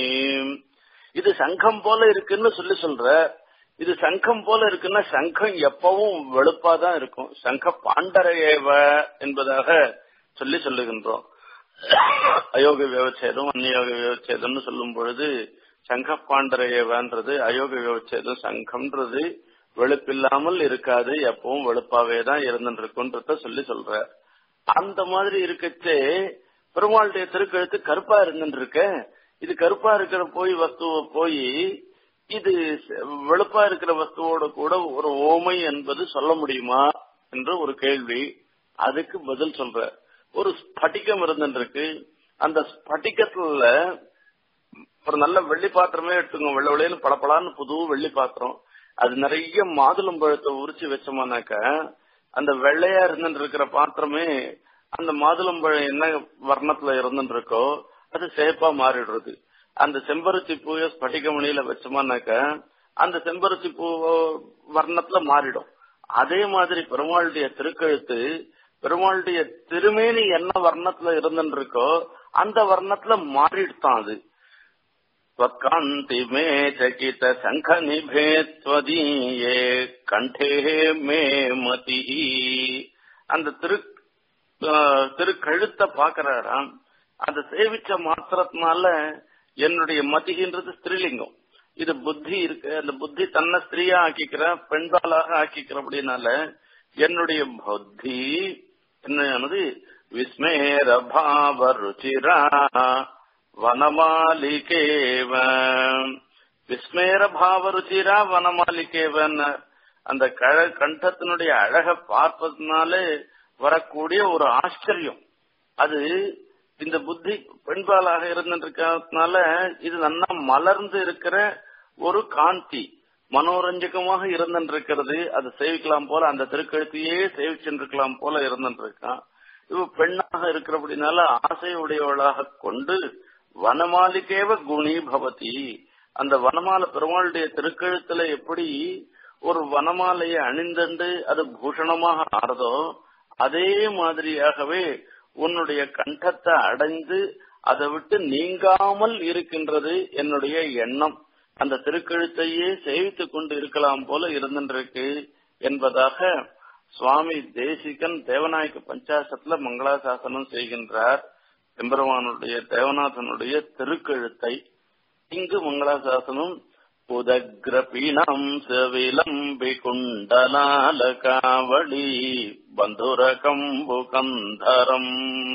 இது சங்கம் போல இருக்குன்னு சொல்லி சொல்ற இது சங்கம் போல இருக்குன்னா சங்கம் எப்பவும் வெளுப்பா தான் இருக்கும் சங்க பாண்டரையேவ என்பதாக சொல்லி சொல்லுகின்றோம் அயோக விவச்சேதம் அந்நியோக விவச்சேதம்னு சொல்லும் பொழுது சங்க பாண்டரையேவன்றது அயோக விவச்சேதம் சங்கம்ன்றது வெளுப்பில்லாமல் இருக்காது எப்பவும் வெளுப்பாவே தான் இருந்துட்டு இருக்குன்றத சொல்லி சொல்ற அந்த மாதிரி இருக்கச்சே பெருமாளுடைய திருக்கழுத்து கருப்பா இருந்துட்டு இருக்க இது கருப்பா இருக்கிற போய் வஸ்துவ போய் இது வெளுப்பா இருக்கிற வஸ்துவோட கூட ஒரு ஓமை என்பது சொல்ல முடியுமா என்ற ஒரு கேள்வி அதுக்கு பதில் சொல்ற ஒரு ஸ்பட்டிகம் இருந்துருக்கு அந்த ஸ்பட்டிகத்துல ஒரு நல்ல வெள்ளி பாத்திரமே எடுத்துங்க வெள்ள வெள்ளையில பளபளான்னு புது வெள்ளி பாத்திரம் அது நிறைய மாதுளம் பழத்தை உரிச்சு வச்சோம்னாக்க அந்த வெள்ளையா இருந்துட்டு இருக்கிற பாத்திரமே அந்த மாதுளம்பழம் என்ன வர்ணத்துல இருந்துட்டு இருக்கோ அது சேப்பா மாறிடுறது அந்த செம்பருத்தி பூவை ஸ்பட்டிகமணியில வச்சோம்னாக்க அந்த செம்பருத்தி பூ வர்ணத்துல மாறிடும் அதே மாதிரி பெருமாளுடைய திருக்கழுத்து பெருமாளுடைய திருமேனி என்ன வர்ணத்துல இருந்துட்டு இருக்கோ அந்த வர்ணத்துல மாறிடுதான் அது त्वत्कान्ति मे चकित शङ्ख निभे त्वदीये கண்டே மே மதி அந்த திரு திருக்கழுத்தை பாக்குறாராம் அந்த சேவிச்ச மாத்திரத்தினால என்னுடைய மதிகின்றது ஸ்திரீலிங்கம் இது புத்தி இருக்கு அந்த புத்தி தன்னை ஸ்திரீயா ஆக்கிக்கிற பெண்பாலாக ஆக்கிக்கிற அப்படின்னால என்னுடைய புத்தி என்னது விஸ்மேர பாவ ருச்சிரா வனமாலிகேவ விஸ்மேர பாவ ருச்சிரா வனமாலிகேவன் அந்த கழ கண்டத்தினுடைய அழக பார்ப்பதனாலே வரக்கூடிய ஒரு ஆச்சரியம் அது இந்த புத்தி பெண்பாலாக இருந்திருக்கிறதுனால இது நல்லா மலர்ந்து இருக்கிற ஒரு காந்தி மனோரஞ்சகமாக இருந்திருக்கிறது அது சேவிக்கலாம் போல அந்த திருக்கழுத்தையே சேவிச்சுருக்கலாம் போல இருந்திருக்கான் இவ பெண்ணாக இருக்கிறபடினால ஆசை உடையவளாக கொண்டு வனமாலிகேவ குணி பவதி அந்த வனமாலை பெருமாளுடைய திருக்கழுத்துல எப்படி ஒரு வனமாலையை அணிந்தண்டு அது பூஷணமாக ஆறதோ அதே மாதிரியாகவே உன்னுடைய கண்டத்தை அடைந்து அதை விட்டு நீங்காமல் இருக்கின்றது என்னுடைய எண்ணம் அந்த திருக்கழுத்தையே சேவித்துக் கொண்டு இருக்கலாம் போல இருந்திருக்கு என்பதாக சுவாமி தேசிகன் தேவநாயக பஞ்சாசத்துல மங்களாசாசனம் செய்கின்றார் எம்பெருமானுடைய தேவநாதனுடைய திருக்கழுத்தை இங்கு மங்களாசாசனம் உதக்ரபீணம் செவிலம்பி குண்டலாலகாவளி பந்துரகம்பு கந்தரம்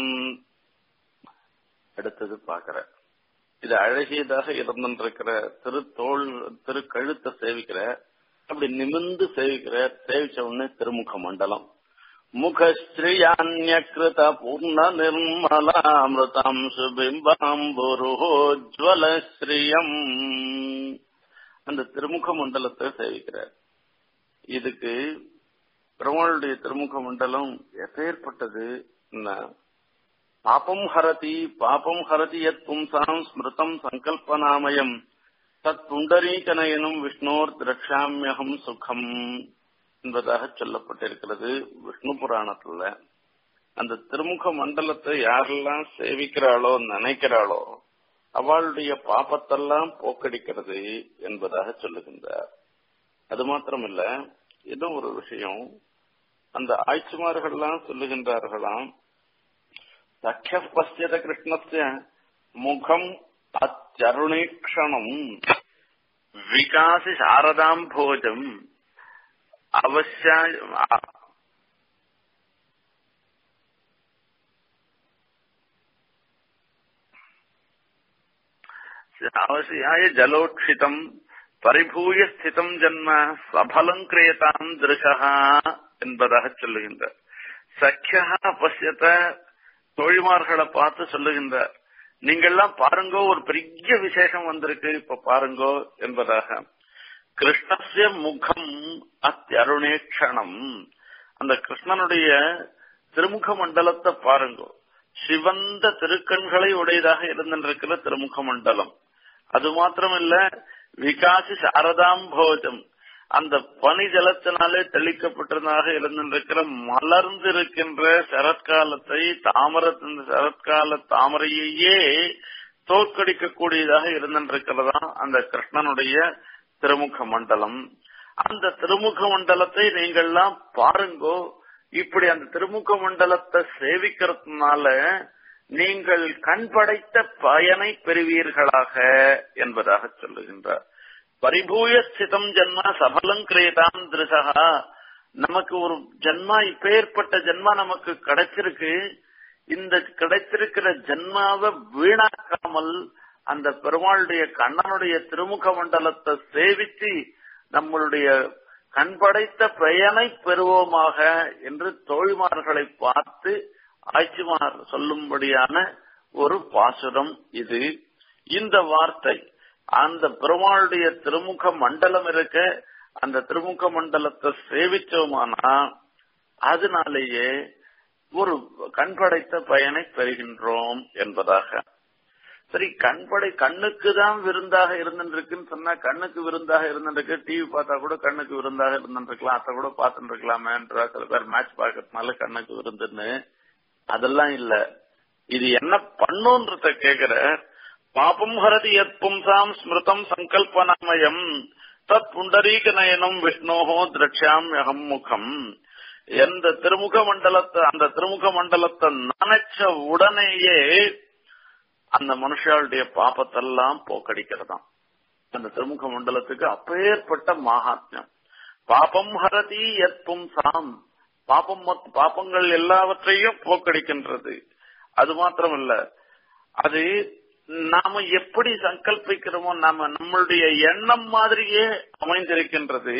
அடுத்தது பாக்குற இது அழகியதாக இருந்திருக்கிற திருத்தோள் திருக்கழுத்தை சேவிக்கிற அப்படி நிமிந்து சேவிக்கிற சேவிச்ச உடனே திருமுக மண்டலம் முகஸ்ரீயான்யகிருத பூர்ண நிர்மலாமிருதம் சுபிம்பாம்புருஜ்வல ஸ்ரீயம் அந்த திருமுக மண்டலத்தை சேவிக்கிறார் இதுக்கு பெருமாளுடைய திருமுக மண்டலம் எப்பேற்பட்டது பாபம் ஹரதி பாபம் ஹரதி யத் பும்சாம் ஸ்மிருதம் சங்கல்பனாமயம் தத் புண்டரீகனயனும் விஷ்ணோர் திரக்ஷாமியகம் சுகம் என்பதாக சொல்லப்பட்டிருக்கிறது விஷ்ணு புராணத்துல அந்த திருமுக மண்டலத்தை யாரெல்லாம் சேவிக்கிறாளோ நினைக்கிறாளோ அவளுடைய பாப்பத்தெல்லாம் போக்கடிக்கிறது என்பதாக சொல்லுகின்றார் அது மாத்திரமில்ல இன்னும் ஒரு விஷயம் அந்த ஆய்ச்சிமார்கள்லாம் சொல்லுகின்றார்களாம் சக்கிய பசியத கிருஷ்ணஸ்ய முகம் அச்சருணீக்ஷணம் விகாசி சாரதாம் போஜம் அவசிய அவசியாய ஜலோட்சிதம் பரிபூய ஸ்திதம் ஜன்ம சபலம் கிரியதாம் திருஷா என்பதாக சொல்லுகின்றார் சக்கியா பசியத்த தோழிமார்களை பார்த்து சொல்லுகின்றார் நீங்கள்லாம் பாருங்கோ ஒரு பெரிய விசேஷம் வந்திருக்கு இப்ப பாருங்கோ என்பதாக கிருஷ்ணஸ்ய முகம் அத்தியருணேக்ஷணம் அந்த கிருஷ்ணனுடைய திருமுக மண்டலத்தை பாருங்கோ சிவந்த திருக்கண்களை உடையதாக இருந்திருக்கிற திருமுக மண்டலம் அது மாத்திரமில்ல விகாசி சாரதாம் போஜம் அந்த பனி ஜலத்தினாலே தெளிக்கப்பட்டதாக இருந்திருக்கிற மலர்ந்திருக்கின்ற சரத்காலத்தை தாமரத்தின் சரத்கால தாமரையே தோற்கடிக்கக்கூடியதாக இருந்திருக்கிறதா அந்த கிருஷ்ணனுடைய திருமுக மண்டலம் அந்த திருமுக மண்டலத்தை நீங்கள்லாம் பாருங்கோ இப்படி அந்த திருமுக மண்டலத்தை சேவிக்கிறதுனால நீங்கள் கண் படைத்த பயனை பெறுவீர்களாக என்பதாக சொல்லுகின்றார் பரிபூய ஸ்திதம் ஜென்மா சபலம் கிரியதாம் திருசகா நமக்கு ஒரு ஜென்மா இப்பேற்பட்ட ஜென்மா நமக்கு கிடைச்சிருக்கு இந்த கிடைத்திருக்கிற ஜென்மாவை வீணாக்காமல் அந்த பெருமாளுடைய கண்ணனுடைய திருமுக மண்டலத்தை சேவித்து நம்மளுடைய கண் படைத்த பயனை பெறுவோமாக என்று தோழிமார்களை பார்த்து ஆட்சிமார் சொல்லும்படியான ஒரு பாசுரம் இது இந்த வார்த்தை அந்த பெருமாளுடைய திருமுக மண்டலம் இருக்க அந்த திருமுக மண்டலத்தை சேவிச்சோமானா அதனாலேயே ஒரு கண் படைத்த பயனை பெறுகின்றோம் என்பதாக சரி கண்படை கண்ணுக்கு தான் விருந்தாக இருந்துருக்குன்னு சொன்னா கண்ணுக்கு விருந்தாக இருந்துருக்கு டிவி பார்த்தா கூட கண்ணுக்கு விருந்தாக இருந்துருக்கலாம் அதை கூட பார்த்துட்டு இருக்கலாமேன்ற சில பேர் மேட்ச் பார்க்கறதுனால கண்ணுக்கு விருந்துன்னு அதெல்லாம் இல்ல இது என்ன பண்ணுன்றத கேக்குற பாபம் ஹரதி யத் பும்சாம் ஸ்மிருதம் சங்கல்பனாமயம் தத் புண்டரீக நயனம் விஷ்ணோஹோ திரட்சாம் அகம் முகம் எந்த திருமுக மண்டலத்தை அந்த திருமுக மண்டலத்தை நினைச்ச உடனேயே அந்த மனுஷாளுடைய பாப்பத்தெல்லாம் போக்கடிக்கிறதாம் அந்த திருமுக மண்டலத்துக்கு அப்பேற்பட்ட மகாத்மியம் பாபம் ஹரதி எத் பும்சாம் பாபம் பாப்பங்கள் எல்லாவற்றையும் போக்கடிக்கின்றது அது மாத்திரமல்ல அது நாம எப்படி சங்கல்பிக்கிறோமோ நாம நம்மளுடைய எண்ணம் மாதிரியே அமைந்திருக்கின்றது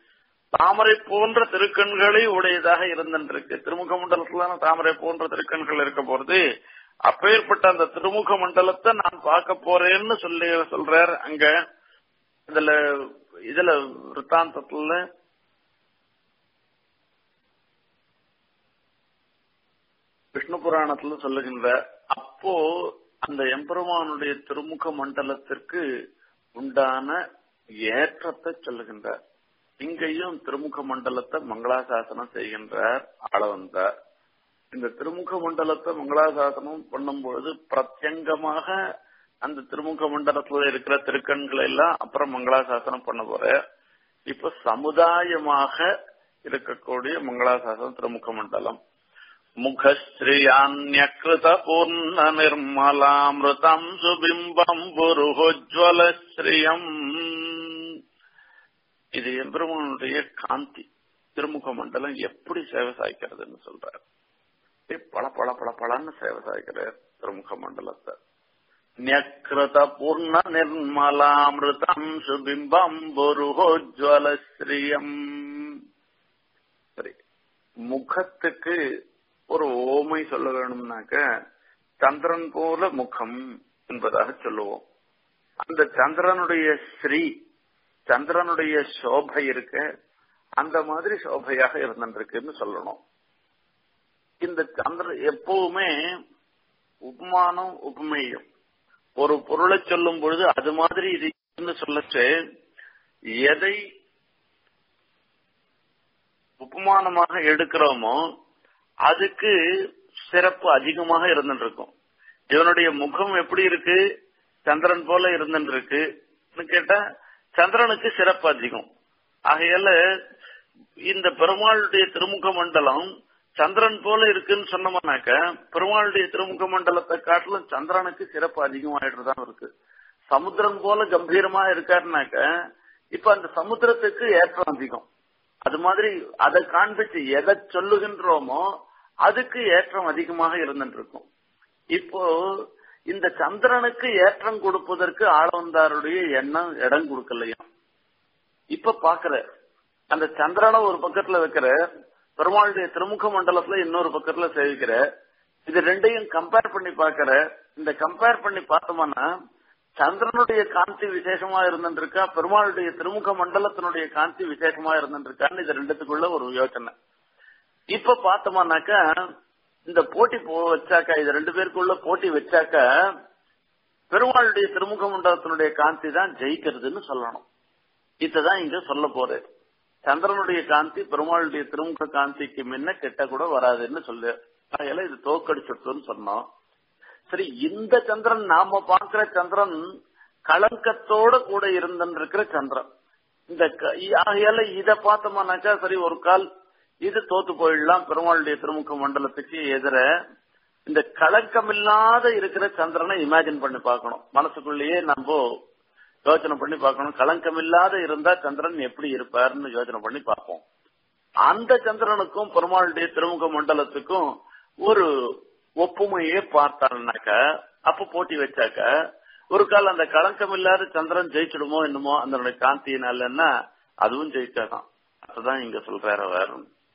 தாமரை போன்ற திருக்கண்களை உடையதாக இருந்திருக்கு திருமுக மண்டலத்துல தாமரை போன்ற திருக்கண்கள் இருக்க போறது அப்பேற்பட்ட அந்த திருமுக மண்டலத்தை நான் பார்க்க போறேன்னு சொல்லி சொல்றார் அங்க இதுல இதுல விற்த்தாந்தத்துல விஷ்ணு புராணத்துல சொல்லுகின்ற அப்போ அந்த எம்பெருமானுடைய திருமுக மண்டலத்திற்கு உண்டான ஏற்றத்தை சொல்லுகின்றார் இங்கேயும் திருமுக மண்டலத்தை மங்களாசாசனம் செய்கின்றார் ஆளவந்தார் இந்த திருமுக மண்டலத்தை மங்களாசாசனம் பண்ணும்பொழுது பிரத்யங்கமாக அந்த திருமுக மண்டலத்துல இருக்கிற திருக்கண்களை எல்லாம் அப்புறம் மங்களாசாசனம் பண்ண போற இப்ப சமுதாயமாக இருக்கக்கூடிய மங்களாசாசனம் திருமுக மண்டலம் முகஸ்ரீயான்யகிருத பூர்ண நிர்மலாமிருதம் சுபிம்பம் புருஹோஜ்வல ஸ்ரீயம் இது எம்பெருமானுடைய காந்தி திருமுக மண்டலம் எப்படி சேவை சாய்க்கிறதுன்னு சொல்றாரு பல பல பல பலன்னு சேவை சாய்க்கிறார் திருமுக மண்டலத்தை न्यकृत पूर्ण निर्मलामृतम सुबिंबम बुरुहोज्वल ஸ்ரீயம் சரி முகத்துக்கு ஒரு ஓமை சொல்ல வேணும்னாக்க சந்திரன் போல முகம் என்பதாக சொல்லுவோம் அந்த சந்திரனுடைய ஸ்ரீ சந்திரனுடைய சோபை இருக்க அந்த மாதிரி சோபையாக இருந்திருக்குன்னு சொல்லணும் இந்த சந்திர எப்பவுமே உபமானம் உபமேயம் ஒரு பொருளை சொல்லும் பொழுது அது மாதிரி இது சொல்லச்சு எதை உபமானமாக எடுக்கிறோமோ அதுக்கு சிறப்பு அதிகமாக இருந்துட்டு இருக்கும் இவனுடைய முகம் எப்படி இருக்கு சந்திரன் போல இருந்துட்டு இருக்கு கேட்டா சந்திரனுக்கு சிறப்பு அதிகம் ஆகையால இந்த பெருமாளுடைய திருமுக மண்டலம் சந்திரன் போல இருக்குன்னு சொன்னோம்னாக்க பெருமாளுடைய திருமுக மண்டலத்தை காட்டிலும் சந்திரனுக்கு சிறப்பு அதிகமாயிட்டுதான் இருக்கு சமுத்திரம் போல கம்பீரமா இருக்காருனாக்க இப்ப அந்த சமுத்திரத்துக்கு ஏற்றம் அதிகம் அது மாதிரி அதை காண்பிச்சு எதை சொல்லுகின்றோமோ அதுக்கு ஏற்றம் அதிகமாக இருந்துட்டு இருக்கும் இப்போ இந்த சந்திரனுக்கு ஏற்றம் கொடுப்பதற்கு ஆளவந்தாருடைய எண்ணம் இடம் கொடுக்கலையா இப்ப பாக்குற அந்த சந்திரனை ஒரு பக்கத்துல வைக்கிற பெருமாளுடைய திருமுக மண்டலத்துல இன்னொரு பக்கத்துல சேவிக்கிற இது ரெண்டையும் கம்பேர் பண்ணி பாக்குற இந்த கம்பேர் பண்ணி பார்த்தோம்னா சந்திரனுடைய காந்தி விசேஷமா இருந்துருக்கா பெருமாளுடைய திருமுக மண்டலத்தினுடைய காந்தி விசேஷமா இருந்துருக்கான்னு இது ரெண்டுத்துக்குள்ள ஒரு யோசனை இப்ப பார்த்தோம்னாக்கா இந்த போட்டி போ வச்சாக்கா இது ரெண்டு பேருக்குள்ள போட்டி வச்சாக்கா பெருமாளுடைய திருமுக மண்டலத்தினுடைய காந்தி தான் ஜெயிக்கிறதுன்னு சொல்லணும் இதுதான் இங்க சொல்ல போறேன் சந்திரனுடைய காந்தி பெருமாளுடைய திருமுக காந்திக்கு முன்ன கெட்ட கூட வராதுன்னு சொல்லு அதனால இது தோக்கடிச்சுட்டுன்னு சொன்னோம் சரி இந்த சந்திரன் நாம பார்க்கிற சந்திரன் களங்கத்தோட கூட இருந்திருக்கிற சந்திரன் இந்த ஆகையால இத பார்த்தோம்னாக்கா சரி ஒரு கால் இது தோத்து போயிடலாம் பெருமாளுடைய திருமுக மண்டலத்துக்கு எதிர இந்த களங்கம் இல்லாத இருக்கிற சந்திரனை இமேஜின் பண்ணி பார்க்கணும் மனசுக்குள்ளேயே நம்ம யோசனை பண்ணி பார்க்கணும் களங்கம் இல்லாத இருந்தா சந்திரன் எப்படி இருப்பாருன்னு யோசனை பண்ணி பார்ப்போம் அந்த சந்திரனுக்கும் பெருமாளுடைய திருமுக மண்டலத்துக்கும் ஒரு ஒப்புமையே பார்த்தாருனாக்க அப்ப போட்டி வச்சாக்க ஒரு கால அந்த களங்கம் இல்லாத சந்திரன் ஜெயிச்சிடுமோ என்னமோ அந்த காந்தியினாலன்னா அதுவும் ஜெயிச்சாதான் அதுதான் இங்க சொல்றாரு அவர்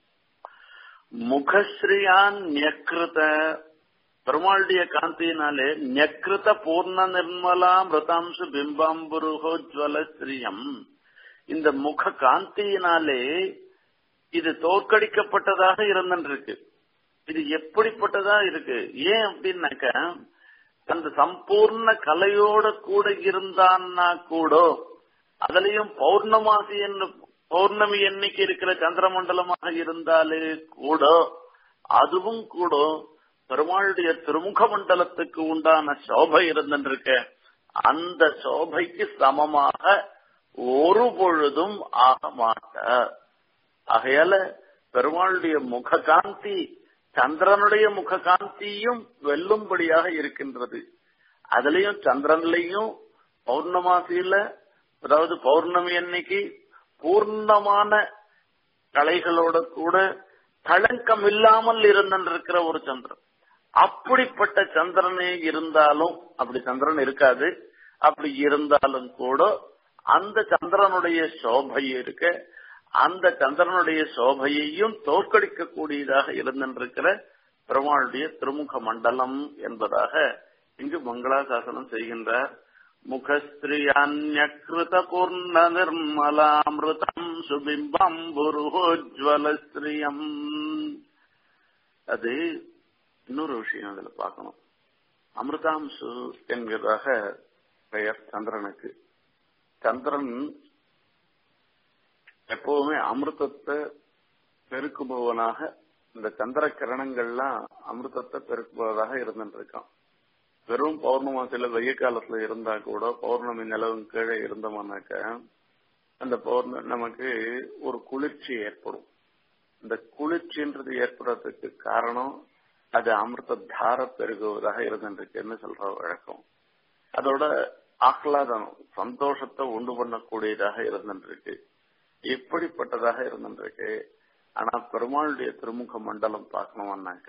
முகஸ்ரீயான் நெக்ருத பெருமாளுடைய காந்தியினாலே நெக்ருத பூர்ண நிர்மலா மிருதாம்சு பிம்பாம்புருகோஜ்வல ஸ்ரீயம் இந்த முக காந்தியினாலே இது தோற்கடிக்கப்பட்டதாக இருந்திருக்கு இது எப்படிப்பட்டதா இருக்கு ஏன் அப்படின்னாக்க அந்த சம்பூர்ண கலையோட கூட இருந்தான்னா கூட அதுலயும் பௌர்ணமாசி என்ன பௌர்ணமி எண்ணிக்கை இருக்கிற சந்திரமண்டலமாக இருந்தாலே கூட அதுவும் கூட பெருமாளுடைய திருமுக மண்டலத்துக்கு உண்டான சோபை இருந்திருக்க அந்த சோபைக்கு சமமாக ஒரு பொழுதும் ஆக மாட்டார் ஆகையால பெருமாளுடைய முக காந்தி சந்திரனுடைய முக காந்தியும் வெல்லும்படியாக இருக்கின்றது அதுலயும் சந்திரன்லயும் பௌர்ணமாசியில அதாவது பௌர்ணமி அன்னைக்கு பூர்ணமான கலைகளோட கூட களங்கம் இல்லாமல் இருந்திருக்கிற ஒரு சந்திரன் அப்படிப்பட்ட சந்திரனே இருந்தாலும் அப்படி சந்திரன் இருக்காது அப்படி இருந்தாலும் கூட அந்த சந்திரனுடைய சோபை இருக்க அந்த சந்திரனுடைய சோபையையும் தோற்கடிக்க கூடியதாக இருந்திருக்கிற பெருமாளுடைய திருமுக மண்டலம் என்பதாக இங்கு மங்களாசாசனம் செய்கின்றார் முகஸ்திரியான்யகிருத பூர்ண நிர்மலாமிருதம் சுபிம்பம் புருஹோஜ்வல ஸ்ரீயம் அது இன்னொரு விஷயம் அதுல பார்க்கணும் அமிர்தாம்சு என்கிறதாக பெயர் சந்திரனுக்கு சந்திரன் எப்பவுமே அமிர்தத்தை பெருக்குபவனாக இந்த சந்திர கிரணங்கள்லாம் அமிர்தத்தை பெருக்குபவதாக இருந்துட்டு இருக்கான் வெறும் பௌர்ணமாசில வெய்ய காலத்துல இருந்தா கூட பௌர்ணமி நிலவும் கீழே இருந்தோம்னாக்க அந்த பௌர்ண நமக்கு ஒரு குளிர்ச்சி ஏற்படும் இந்த குளிர்ச்சின்றது ஏற்படுறதுக்கு காரணம் அது அமிர்த தார பெருகுவதாக இருந்துருக்குன்னு சொல்ற வழக்கம் அதோட ஆஹ்லாதம் சந்தோஷத்தை உண்டு பண்ணக்கூடியதாக இருந்துருக்கு எப்படிப்பட்டதாக இருந்துருக்கு ஆனா பெருமாளுடைய திருமுக மண்டலம் பார்க்கணும்னாக்க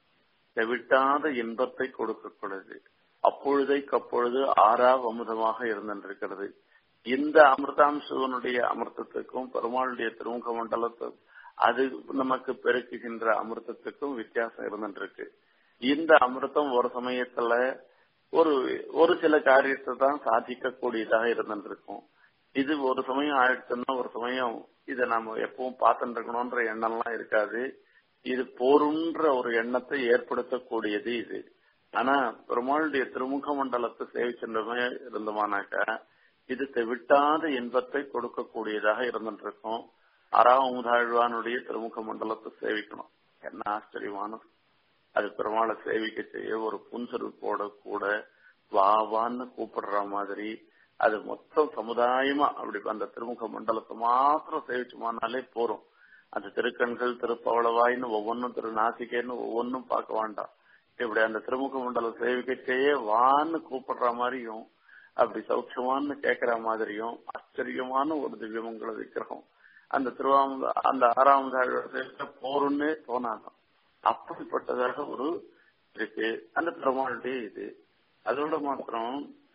செவிட்டாத இன்பத்தை கொடுக்கக்கூடாது அப்பொழுதைக்கு அப்பொழுது ஆறா அமுதமாக இருந்திருக்கிறது இந்த அமிர்தாம்சவனுடைய அமிர்தத்துக்கும் பெருமாளுடைய திருமுக மண்டலத்துக்கும் அது நமக்கு பெருக்குகின்ற அமிர்தத்துக்கும் வித்தியாசம் இருந்துருக்கு இந்த அமிர்தம் ஒரு சமயத்துல ஒரு ஒரு சில காரியத்தை தான் சாதிக்க கூடியதாக இருந்துருக்கும் இது ஒரு சமயம் ஆயிடுச்சுன்னா ஒரு சமயம் இதை நாம எப்பவும் பார்த்துட்டு இருக்கணும்ன்ற எண்ணம்லாம் இருக்காது இது போருன்ற ஒரு எண்ணத்தை ஏற்படுத்தக்கூடியது இது ஆனா பெருமாளுடைய திருமுக மண்டலத்தை சேவிச்சிருந்தமே இருந்தோமானாக்கா இது விட்டாத இன்பத்தை கொடுக்கக்கூடியதாக இருந்துருக்கும் அறாமுதாழ்வானுடைய திருமுக மண்டலத்தை சேவிக்கணும் என்ன ஆச்சரியமான அது பெருமாளை சேவிக்க செய்ய ஒரு புன்செருப்போட கூட வா வான்னு கூப்பிடுற மாதிரி அது மொத்தம் சமுதாயமா அப்படி அந்த திருமுக மண்டலத்தை மாத்திரம் சேவிச்சுமானாலே போறோம் அந்த திருக்கண்கள் திருப்பவளவாயின்னு ஒவ்வொன்றும் திரு நாசிகேன்னு ஒவ்வொன்றும் பார்க்க வேண்டாம் இப்படி அந்த திருமுக மண்டலம் சேவிக்கச்சேயே வான்னு கூப்பிடுற மாதிரியும் அப்படி சௌக்கியமான்னு கேட்கிற மாதிரியும் ஆச்சரியமான ஒரு திவ்யமங்கள விக்கிரகம் அந்த திருவாம அந்த ஆறாம் போருன்னே தோணாதான் அப்படிப்பட்டதாக ஒரு இருக்கு அந்த பெருமாளுடைய இது அதோட மாத்திரம்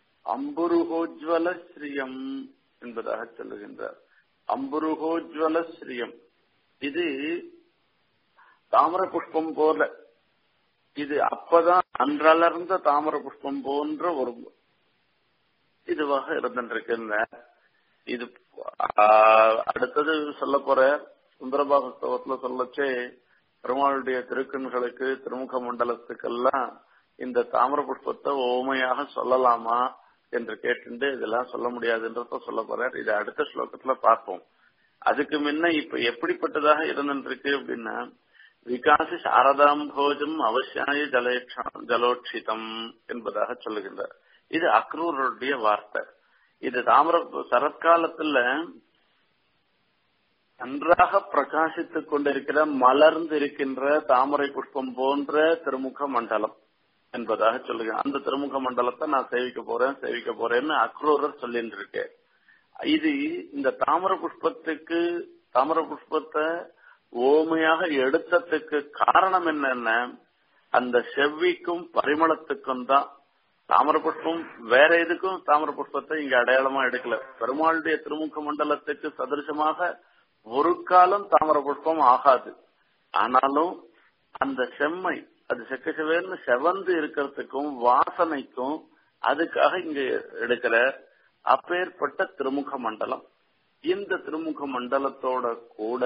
அம்புருகோஜ்வல ஸ்ரீயம் என்பதாக சொல்லுகின்றார் அம்புருகோஜ்வல ஸ்ரீயம் இது தாமர புஷ்பம் போல இது அப்பதான் அன்றலர்ந்த தாமர புஷ்பம் போன்ற ஒரு இதுவாக இருந்திருக்கின்ற இது அடுத்தது சொல்ல போற சுந்தரபாகஸ்தவத்துல சொல்லச்சே பெருமாளுடைய திருக்கண்களுக்கு திருமுக மண்டலத்துக்கெல்லாம் இந்த தாமர புஷ்பத்தை ஓமையாக சொல்லலாமா என்று கேட்டு இதெல்லாம் சொல்ல முடியாதுன்றத சொல்ல போறார் இதை அடுத்த ஸ்லோகத்துல பார்ப்போம் அதுக்கு முன்ன இப்ப எப்படிப்பட்டதாக இருந்துருக்கு அப்படின்னா விகாசி சாரதாம் போஜம் அவசியாய ஜலேட்சா ஜலோட்சிதம் என்பதாக சொல்லுகின்றார் இது அக்ரூருடைய வார்த்தை இது தாமிர சரத்காலத்துல நன்றாக பிரகாசித்துக் கொண்டிருக்கிற மலர்ந்து இருக்கின்ற தாமரை புஷ்பம் போன்ற திருமுக மண்டலம் என்பதாக சொல்லுங்க அந்த திருமுக மண்டலத்தை நான் சேவிக்க போறேன் சேவிக்க போறேன்னு அக்ரூரர் சொல்லிட்டு இருக்கேன் இது இந்த தாமர புஷ்பத்துக்கு தாமர புஷ்பத்தை ஓமையாக எடுத்ததுக்கு காரணம் என்னன்னா அந்த செவ்விக்கும் பரிமளத்துக்கும் தான் தாமர புஷ்பம் வேற எதுக்கும் தாமர புஷ்பத்தை இங்க அடையாளமா எடுக்கல பெருமாளுடைய திருமுக மண்டலத்துக்கு சதிருஷமாக ஒரு காலம் தாமர புஷ்பம் ஆகாது ஆனாலும் அந்த செம்மை அது செக்க செவேர்னு செவந்து இருக்கிறதுக்கும் வாசனைக்கும் அதுக்காக இங்க எடுக்கிற அப்பேற்பட்ட திருமுக மண்டலம் இந்த திருமுக மண்டலத்தோட கூட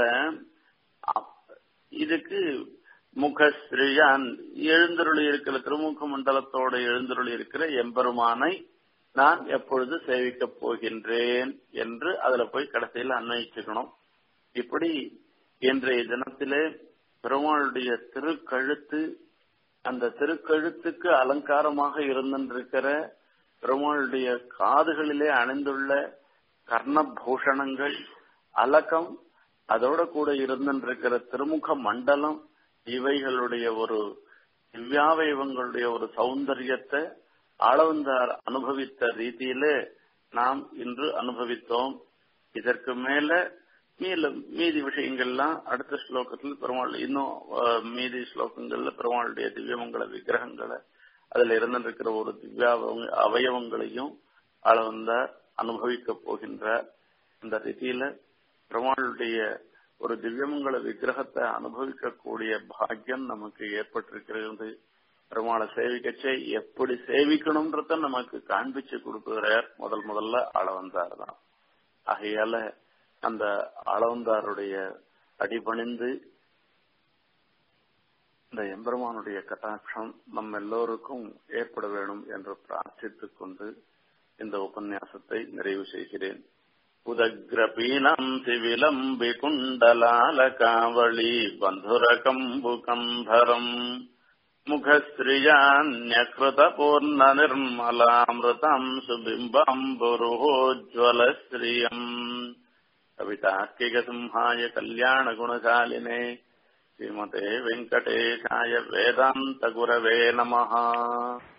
இதுக்கு முகஸ்ரீயான் எழுந்தருளி இருக்கிற திருமுக மண்டலத்தோட எழுந்தருளி இருக்கிற எம்பெருமானை நான் எப்பொழுது சேவிக்கப் போகின்றேன் என்று அதுல போய் கடைசியில் அன்வயிச்சுக்கணும் இப்படி இன்றைய தினத்திலே பெருமாளுடைய திருக்கழுத்து அந்த திருக்கழுத்துக்கு அலங்காரமாக இருந்திருக்கிற பெருமாளுடைய காதுகளிலே அணிந்துள்ள கர்ணபூஷணங்கள் அலக்கம் அதோட கூட இருந்திருக்கிற திருமுக மண்டலம் இவைகளுடைய ஒரு திவ்யாவயவங்களுடைய ஒரு சௌந்தரியத்தை ஆளவந்தார் அனுபவித்த ரீதியிலே நாம் இன்று அனுபவித்தோம் இதற்கு மேல மேலும் மீதி விஷயங்கள்லாம் அடுத்த ஸ்லோகத்தில் பெருமாள் இன்னும் மீதி ஸ்லோகங்கள்ல பெருமாளுடைய திவ்யமங்கள விக்கிரகங்களை அதுல இருந்திருக்கிற ஒரு திவ்யா அவயவங்களையும் அளவந்தார் அனுபவிக்க போகின்றார் இந்த ரீதியில பெருமாளுடைய ஒரு திவ்யமங்கள விக்கிரகத்தை அனுபவிக்கக்கூடிய பாக்கியம் நமக்கு ஏற்பட்டிருக்கிறது பெருமாளை சேவிக்கச்சே எப்படி சேவிக்கணும்ன்றத நமக்கு காண்பிச்சு கொடுக்கிறார் முதல் முதல்ல அளவந்தார் தான் ஆகையால அந்த அளவந்தாருடைய அடிபணிந்து இந்த எம்பெருமானுடைய கட்டாட்சம் நம் எல்லோருக்கும் ஏற்பட வேணும் என்று பிரார்த்தித்துக் கொண்டு இந்த உபன்யாசத்தை நிறைவு செய்கிறேன் உதக்ரபீனம் சிவிலம்பி குண்டலாலகாவளி பந்துரகம்புகந்தரம் मुखस्त्रियान्यकृतपूर्णनिर्मलामृतम् सुबिम्बाम्बुरुहोज्ज्वलश्रियम् कवितार्किकसिंहाय कल्याणगुणशालिने श्रीमते वेङ्कटेशाय वेदान्तगुरवे नमः